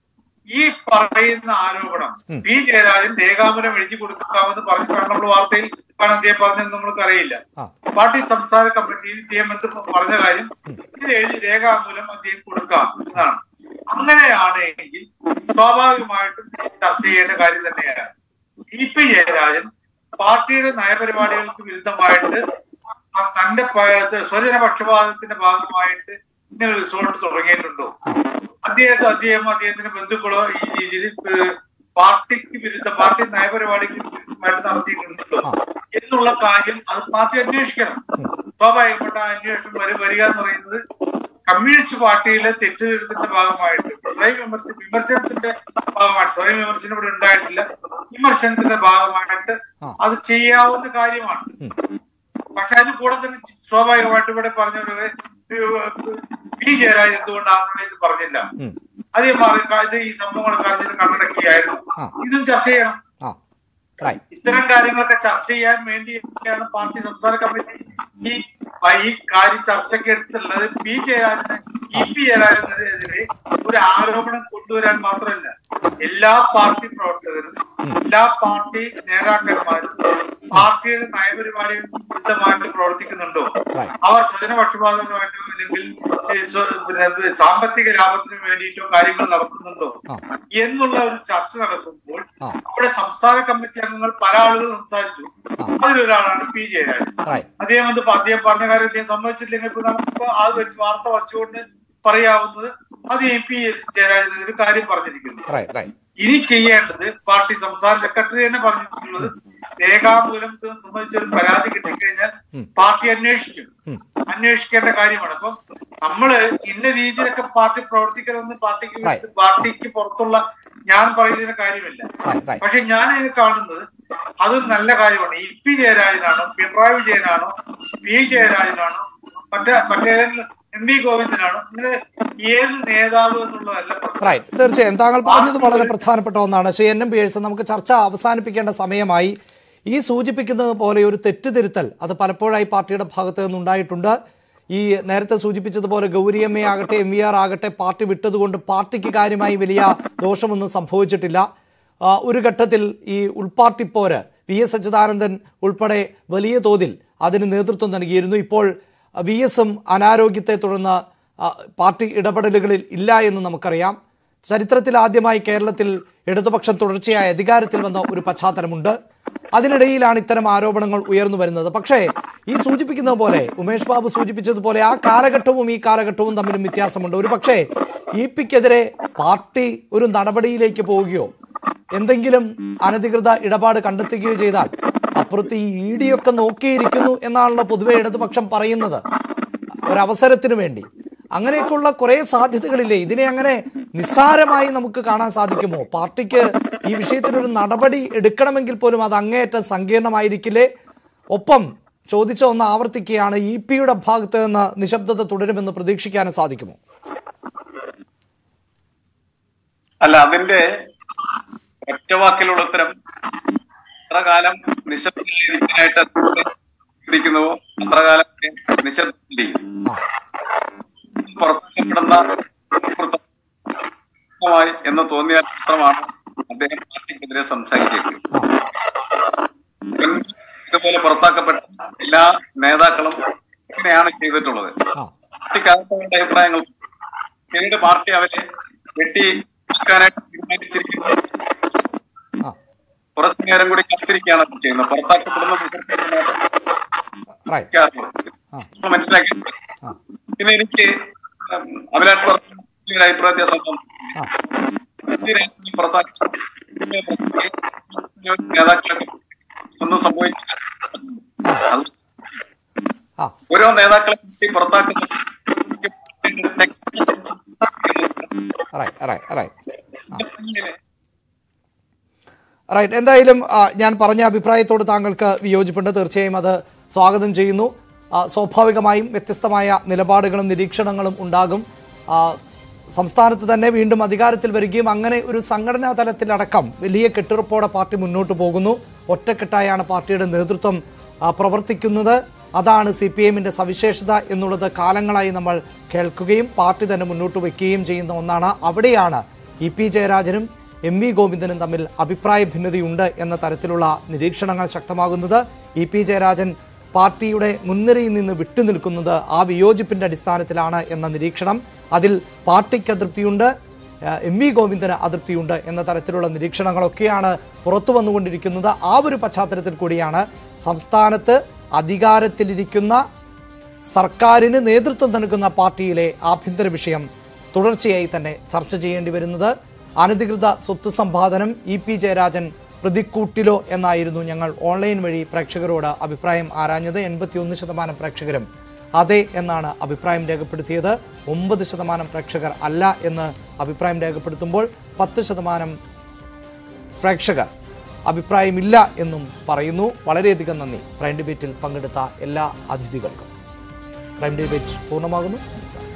ഈ പറയുന്ന ആരോപണം പി ജയരാജൻ രേഖാമൂലം എഴുതി കൊടുക്കാമെന്ന് പറഞ്ഞിട്ടാണ് നമ്മൾ വാർത്തയിൽ ആണ് അദ്ദേഹം പറഞ്ഞതെന്ന് നമ്മൾക്ക് അറിയില്ല ആ. പാർട്ടി സംസ്ഥാന കമ്മിറ്റിയിൽ ഇദ്ദേഹം എന്ത് പറഞ്ഞ കാര്യം ഇത് എഴുതി രേഖാമൂലം അദ്ദേഹം കൊടുക്കാം എന്നാണ് അങ്ങനെയാണ് എങ്കിൽ സ്വാഭാവികമായിട്ടും ചർച്ച ചെയ്യേണ്ട കാര്യം തന്നെയാണ് ഇ പി ജയരാജൻ പാർട്ടിയുടെ നയപരിപാടികൾക്ക് വിരുദ്ധമായിട്ട് ത- തന്റെ പ- സ്വജന പക്ഷപാതത്തിന്റെ ഭാഗമായിട്ട് ഇങ്ങനെ ഒരു റിസോർട്ട് തുടങ്ങിയിട്ടുണ്ടോ അദ്ദേഹത്തെ അദ്ദേഹം അദ്ദേഹത്തിന്റെ ബന്ധുക്കളോ ഈ രീതിയിൽ ഏഹ്, പാർട്ടിക്ക് വിരുദ്ധ പാർട്ടി നയപരിപാടിക്ക് വിരുദ്ധമായിട്ട് നടത്തിയിട്ടുണ്ടോ എന്നുള്ള കാര്യം അത് പാർട്ടി അന്വേഷിക്കണം സ്വാഭാവികമായിട്ട് ആ അന്വേഷണം വരെ വരിക എന്ന് പറയുന്നത് കമ്മ്യൂണിസ്റ്റ് പാർട്ടിയിലെ തെറ്റുതിരുത്തിന്റെ ഭാഗമായിട്ട് സ്വയം വിമർശ വിമർശനത്തിന്റെ ഭാഗമായിട്ട് സ്വയം വിമർശനം ഇവിടെ ഉണ്ടായിട്ടില്ല വിമർശനത്തിന്റെ ഭാഗമായിട്ട് അത് ചെയ്യാവുന്ന കാര്യമാണ് പക്ഷെ അതിന് കൂടെ തന്നെ സ്വാഭാവികമായിട്ട് ഇവിടെ പറഞ്ഞ ഒരു പി ജയരാജ് എന്തുകൊണ്ട് ആ സമയത്ത് പറഞ്ഞില്ല അതേ മാറി ഇത് ഈ സംഭവങ്ങളൊക്കെ അറിഞ്ഞിട്ട് കണ്ണടക്കുകയായിരുന്നു ഇതും ചർച്ച ചെയ്യണം ആ റൈറ്റ് ഇത്തരം കാര്യങ്ങളൊക്കെ ചർച്ച ചെയ്യാൻ വേണ്ടിയാണ് പാർട്ടി സംസ്ഥാന കമ്മിറ്റി ഈ ഈ കാര്യം ചർച്ചയ്ക്ക് എടുത്തിട്ടുള്ളത് പി ജയരാജന് ഇ പി ജയരാജനെതിരെ ഒരു ആരോപണം കൊണ്ടുവരാൻ മാത്രമല്ല എല്ലാ പാർട്ടി പ്രവർത്തകരും എല്ലാ പാർട്ടി നേതാക്കന്മാരും പാർട്ടിയുടെ നയപരിപാടികൾക്ക് വിരുദ്ധമായിട്ട് പ്രവർത്തിക്കുന്നുണ്ടോ അവർ സ്വജനപക്ഷപാതമായിട്ടോ അല്ലെങ്കിൽ ഏ, സ്വ- പിന്നെ സാമ്പത്തിക ലാഭത്തിന് വേണ്ടിയിട്ടോ കാര്യങ്ങൾ നടത്തുന്നുണ്ടോ എന്നുള്ള ഒരു ചർച്ച നടക്കുമ്പോൾ അവിടെ സംസ്ഥാന കമ്മിറ്റി അംഗങ്ങൾ പല ആളുകൾ സംസാരിച്ചു അതിലൊരാളാണ് പി ജയരാജൻ റൈറ്റ് അദ്ദേഹം അത് അദ്ദേഹം പറഞ്ഞ കാര്യം അദ്ദേഹം സമ്മതിച്ചില്ലെങ്കിൽ ഇപ്പൊ നമുക്ക് അത് വെച്ച് വാർത്ത വച്ചുകൊണ്ട് പറയാവുന്നത് അത് എ പി ജയരാജനെതിരെ കാര്യം പറഞ്ഞിരിക്കുന്നു റൈറ്റ് റൈറ്റ് ഇനി ചെയ്യേണ്ടത് പാർട്ടി സംസ്ഥാന സെക്രട്ടറി തന്നെ പറഞ്ഞിട്ടുള്ളത് രേഖാമൂലം ഇത് സംബന്ധിച്ച ഒരു പരാതി കിട്ടിക്കഴിഞ്ഞാൽ പാർട്ടി അന്വേഷിക്കും അന്വേഷിക്കേണ്ട കാര്യമാണ് അപ്പം നമ്മള് ഇന്ന രീതിയിലൊക്കെ പാർട്ടി പ്രവർത്തിക്കണമെന്ന് പാർട്ടിക്ക് വിരുദ്ധ- പാർട്ടിക്ക് പുറത്തുള്ള ഞാൻ പറയുന്നതിന് കാര്യമില്ല Right, right. പക്ഷെ ഞാൻ ഇതിന് കാണുന്നത് അതൊരു നല്ല കാര്യമാണ് ഇ പി ജയരാജനാണോ പിണറായി വിജയനാണോ പി ജയരാജനാണോ മറ്റേ മറ്റേതെങ്കിലും എം വി ഗോവിന്ദനാണോ ഇങ്ങനെ ഏത് നേതാവ് എന്നുള്ളതല്ല പ്രശ്നം റൈറ്റ് തീർച്ചയായും താങ്കൾ പറഞ്ഞത് വളരെ പ്രധാനപ്പെട്ട ഒന്നാണ് ശ്രീ എൻ എം പിയേഴ്സ് നമുക്ക് ചർച്ച അവസാനിപ്പിക്കേണ്ട സമയമായി ഈ സൂചിപ്പിക്കുന്നത് പോലെ ഒരു തെറ്റുതിരുത്തൽ അത് പലപ്പോഴായി പാർട്ടിയുടെ ഭാഗത്ത് നിന്നുണ്ടായിട്ടുണ്ട് ഈ നേരത്തെ സൂചിപ്പിച്ചതുപോലെ ഗൗരിയമ്മയാകട്ടെ എം വി ആർ ആകട്ടെ പാർട്ടി വിട്ടതുകൊണ്ട് പാർട്ടിക്ക് കാര്യമായി വലിയ ദോഷമൊന്നും സംഭവിച്ചിട്ടില്ല ആ, ഒരു ഘട്ടത്തിൽ ഈ ഉൾപാർട്ടിപ്പോര് വി എസ് അച്യുതാനന്ദൻ ഉൾപ്പെടെ വലിയ തോതിൽ അതിന് നേതൃത്വം നൽകിയിരുന്നു ഇപ്പോൾ വി എസും അനാരോഗ്യത്തെ തുടർന്ന് ആ, പാർട്ടി ഇടപെടലുകളിൽ ഇല്ല എന്ന് നമുക്കറിയാം ചരിത്രത്തിൽ ആദ്യമായി കേരളത്തിൽ ഇടതുപക്ഷം തുടർച്ചയായ അധികാരത്തിൽ വന്ന ഒരു പശ്ചാത്തലമുണ്ട് അതിനിടയിലാണ് ഇത്തരം ആരോപണങ്ങൾ ഉയർന്നു വരുന്നത് പക്ഷേ ഈ സൂചിപ്പിക്കുന്നത് പോലെ ഉമേഷ് ബാബു സൂചിപ്പിച്ചതുപോലെ ആ കാലഘട്ടവും ഈ കാലഘട്ടവും തമ്മിലും വ്യത്യാസമുണ്ട് ഒരു പക്ഷേ ഇ പിക്കെതിരെ പാർട്ടി ഒരു നടപടിയിലേക്ക് പോവുകയോ എന്തെങ്കിലും അനധികൃത ഇടപാട് കണ്ടെത്തുകയോ ചെയ്താൽ അപ്പുറത്ത് ഈ ഇ ഡി ഒക്കെ നോക്കിയിരിക്കുന്നു എന്നാണല്ലോ പൊതുവെ ഇടതുപക്ഷം പറയുന്നത് ഒരവസരത്തിന് വേണ്ടി അങ്ങനെയൊക്കെയുള്ള കുറേ സാധ്യതകളില്ലേ ഇതിനെ അങ്ങനെ നിസ്സാരമായി നമുക്ക് കാണാൻ സാധിക്കുമോ പാർട്ടിക്ക് ഈ വിഷയത്തിൽ ഒരു നടപടി എടുക്കണമെങ്കിൽ പോലും അത് അങ്ങേയറ്റം സങ്കീർണമായിരിക്കില്ലേ ഒപ്പം ചോദിച്ച ഒന്ന് ആവർത്തിക്കുകയാണ് ഇ പിയുടെ ഭാഗത്ത് നിന്ന് നിശബ്ദത തുടരുമെന്ന് പ്രതീക്ഷിക്കാനും സാധിക്കുമോ അല്ല അതിന്റെ ഒറ്റവാക്കിലുള്ള ഉത്തരം എത്ര കാലം നിശബ്ദമായിരിക്കാനായിട്ട് ചിന്തിക്കുന്നുവോ അത്ര കാലം നിശബ്ദമായി പുറത്തുപ്പെടുന്ന മായി എന്ന് തോന്നിയാൽ മാത്രമാണ് അദ്ദേഹം പാർട്ടിക്കെതിരെ സംസാരിക്കുന്നത് മുൻപ് ഇതുപോലെ പുറത്താക്കപ്പെട്ട എല്ലാ നേതാക്കളും ഇങ്ങനെയാണ് ചെയ്തിട്ടുള്ളത് ആ പാർട്ടിക്കകത്തുള്ള അഭിപ്രായങ്ങൾ പിന്നീട് പാർട്ടി അവരെ വെട്ടി എടുക്കാനായിട്ട് തീരുമാനിച്ചിരിക്കുന്നത് ആ കുറച്ചു നേരം കൂടി കാത്തിരിക്കുകയാണ് അവർ ചെയ്യുന്നത് പുറത്താക്കപ്പെടുന്ന മുഹൂർത്തത്തിൽ മാത്രം റൈറ്റ് ഇരിക്കാറുള്ളത്. ആ. ഇപ്പൊ മനസ്സിലാക്കി ആ പിന്നെ എനിക്ക് ഉം, അഭിലാഷ് പറഞ്ഞ ഒരു അഭിപ്രായ വ്യത്യാസം ഉണ്ട്. ആ ഈ രാജ്യത്തിൽ പുറത്താക്കി പിന്നെ പുറത്താക്കി നേതാക്കളൊക്കെ ഒന്നും സംഭവിക്കില്ല അത് ആ ഓരോ നേതാക്കളെ പറ്റി പുറത്താക്കുന്ന text right right right right എന്തായാലും ആ, ഞാൻ പറഞ്ഞ അഭിപ്രായത്തോട് താങ്കൾക്ക് വിയോജിപ്പുണ്ട് തീർച്ചയായും അത് സ്വാഗതം ചെയ്യുന്നു ആ, സ്വാഭാവികമായും വ്യത്യസ്തമായ നിലപാടുകളും നിരീക്ഷണങ്ങളും ഉണ്ടാകും ആ, സംസ്ഥാനത്ത് തന്നെ വീണ്ടും അധികാരത്തിൽ വരികയും അങ്ങനെ ഒരു സംഘടനാ തലത്തിലടക്കം വലിയ കെട്ടുറപ്പോടെ പാർട്ടി മുന്നോട്ട് പോകുന്നു ഒറ്റക്കെട്ടായാണ് പാർട്ടിയുടെ നേതൃത്വം ആ, പ്രവർത്തിക്കുന്നത് അതാണ് സി പി എമ്മിൻ്റെ സവിശേഷത എന്നുള്ളത് കാലങ്ങളായി നമ്മൾ കേൾക്കുകയും പാർട്ടി തന്നെ മുന്നോട്ട് വയ്ക്കുകയും ചെയ്യുന്ന ഒന്നാണ് അവിടെയാണ് ഇ പി ജയരാജനും എം വി ഗോവിന്ദനും തമ്മിൽ അഭിപ്രായ ഭിന്നതയുണ്ട് എന്ന തരത്തിലുള്ള നിരീക്ഷണങ്ങൾ ശക്തമാകുന്നത് ഇ പി ജയരാജൻ പാർട്ടിയുടെ മുൻനിരയിൽ നിന്ന് വിട്ടുനിൽക്കുന്നത് ആ വിയോജിപ്പിന്റെ അടിസ്ഥാനത്തിലാണ് എന്ന നിരീക്ഷണം അതിൽ പാർട്ടിക്ക് അതൃപ്തിയുണ്ട് ഏഹ് എം വി ഗോവിന്ദന് അതൃപ്തിയുണ്ട് എന്ന തരത്തിലുള്ള നിരീക്ഷണങ്ങളൊക്കെയാണ് പുറത്തു വന്നുകൊണ്ടിരിക്കുന്നത് ആ ഒരു പശ്ചാത്തലത്തിൽ കൂടിയാണ് സംസ്ഥാനത്ത് അധികാരത്തിലിരിക്കുന്ന സർക്കാരിന് നേതൃത്വം നൽകുന്ന പാർട്ടിയിലെ ആഭ്യന്തര വിഷയം തുടർച്ചയായി തന്നെ ചർച്ച ചെയ്യേണ്ടി വരുന്നത് അനധികൃത സ്വത്ത് സമ്പാദനം ഇ പി ജയരാജൻ പ്രതിക്കൂട്ടിലോ എന്നായിരുന്നു ഞങ്ങൾ ഓൺലൈൻ വഴി പ്രേക്ഷകരോട് അഭിപ്രായം ആരാഞ്ഞത് എൺപത്തിയൊന്ന് ശതമാനം പ്രേക്ഷകരും അതെ എന്നാണ് അഭിപ്രായം രേഖപ്പെടുത്തിയത് ഒമ്പത് ശതമാനം പ്രേക്ഷകർ അല്ല എന്ന് അഭിപ്രായം രേഖപ്പെടുത്തുമ്പോൾ പത്ത് ശതമാനം പ്രേക്ഷകർ അഭിപ്രായമില്ല എന്നും പറയുന്നു വളരെയധികം നന്ദി പ്രൈം ഡിബേറ്റിൽ പങ്കെടുത്ത എല്ലാ അതിഥികൾക്കും പ്രൈം ഡിബേറ്റ് പൂർണ്ണമാകുന്നു നമസ്കാരം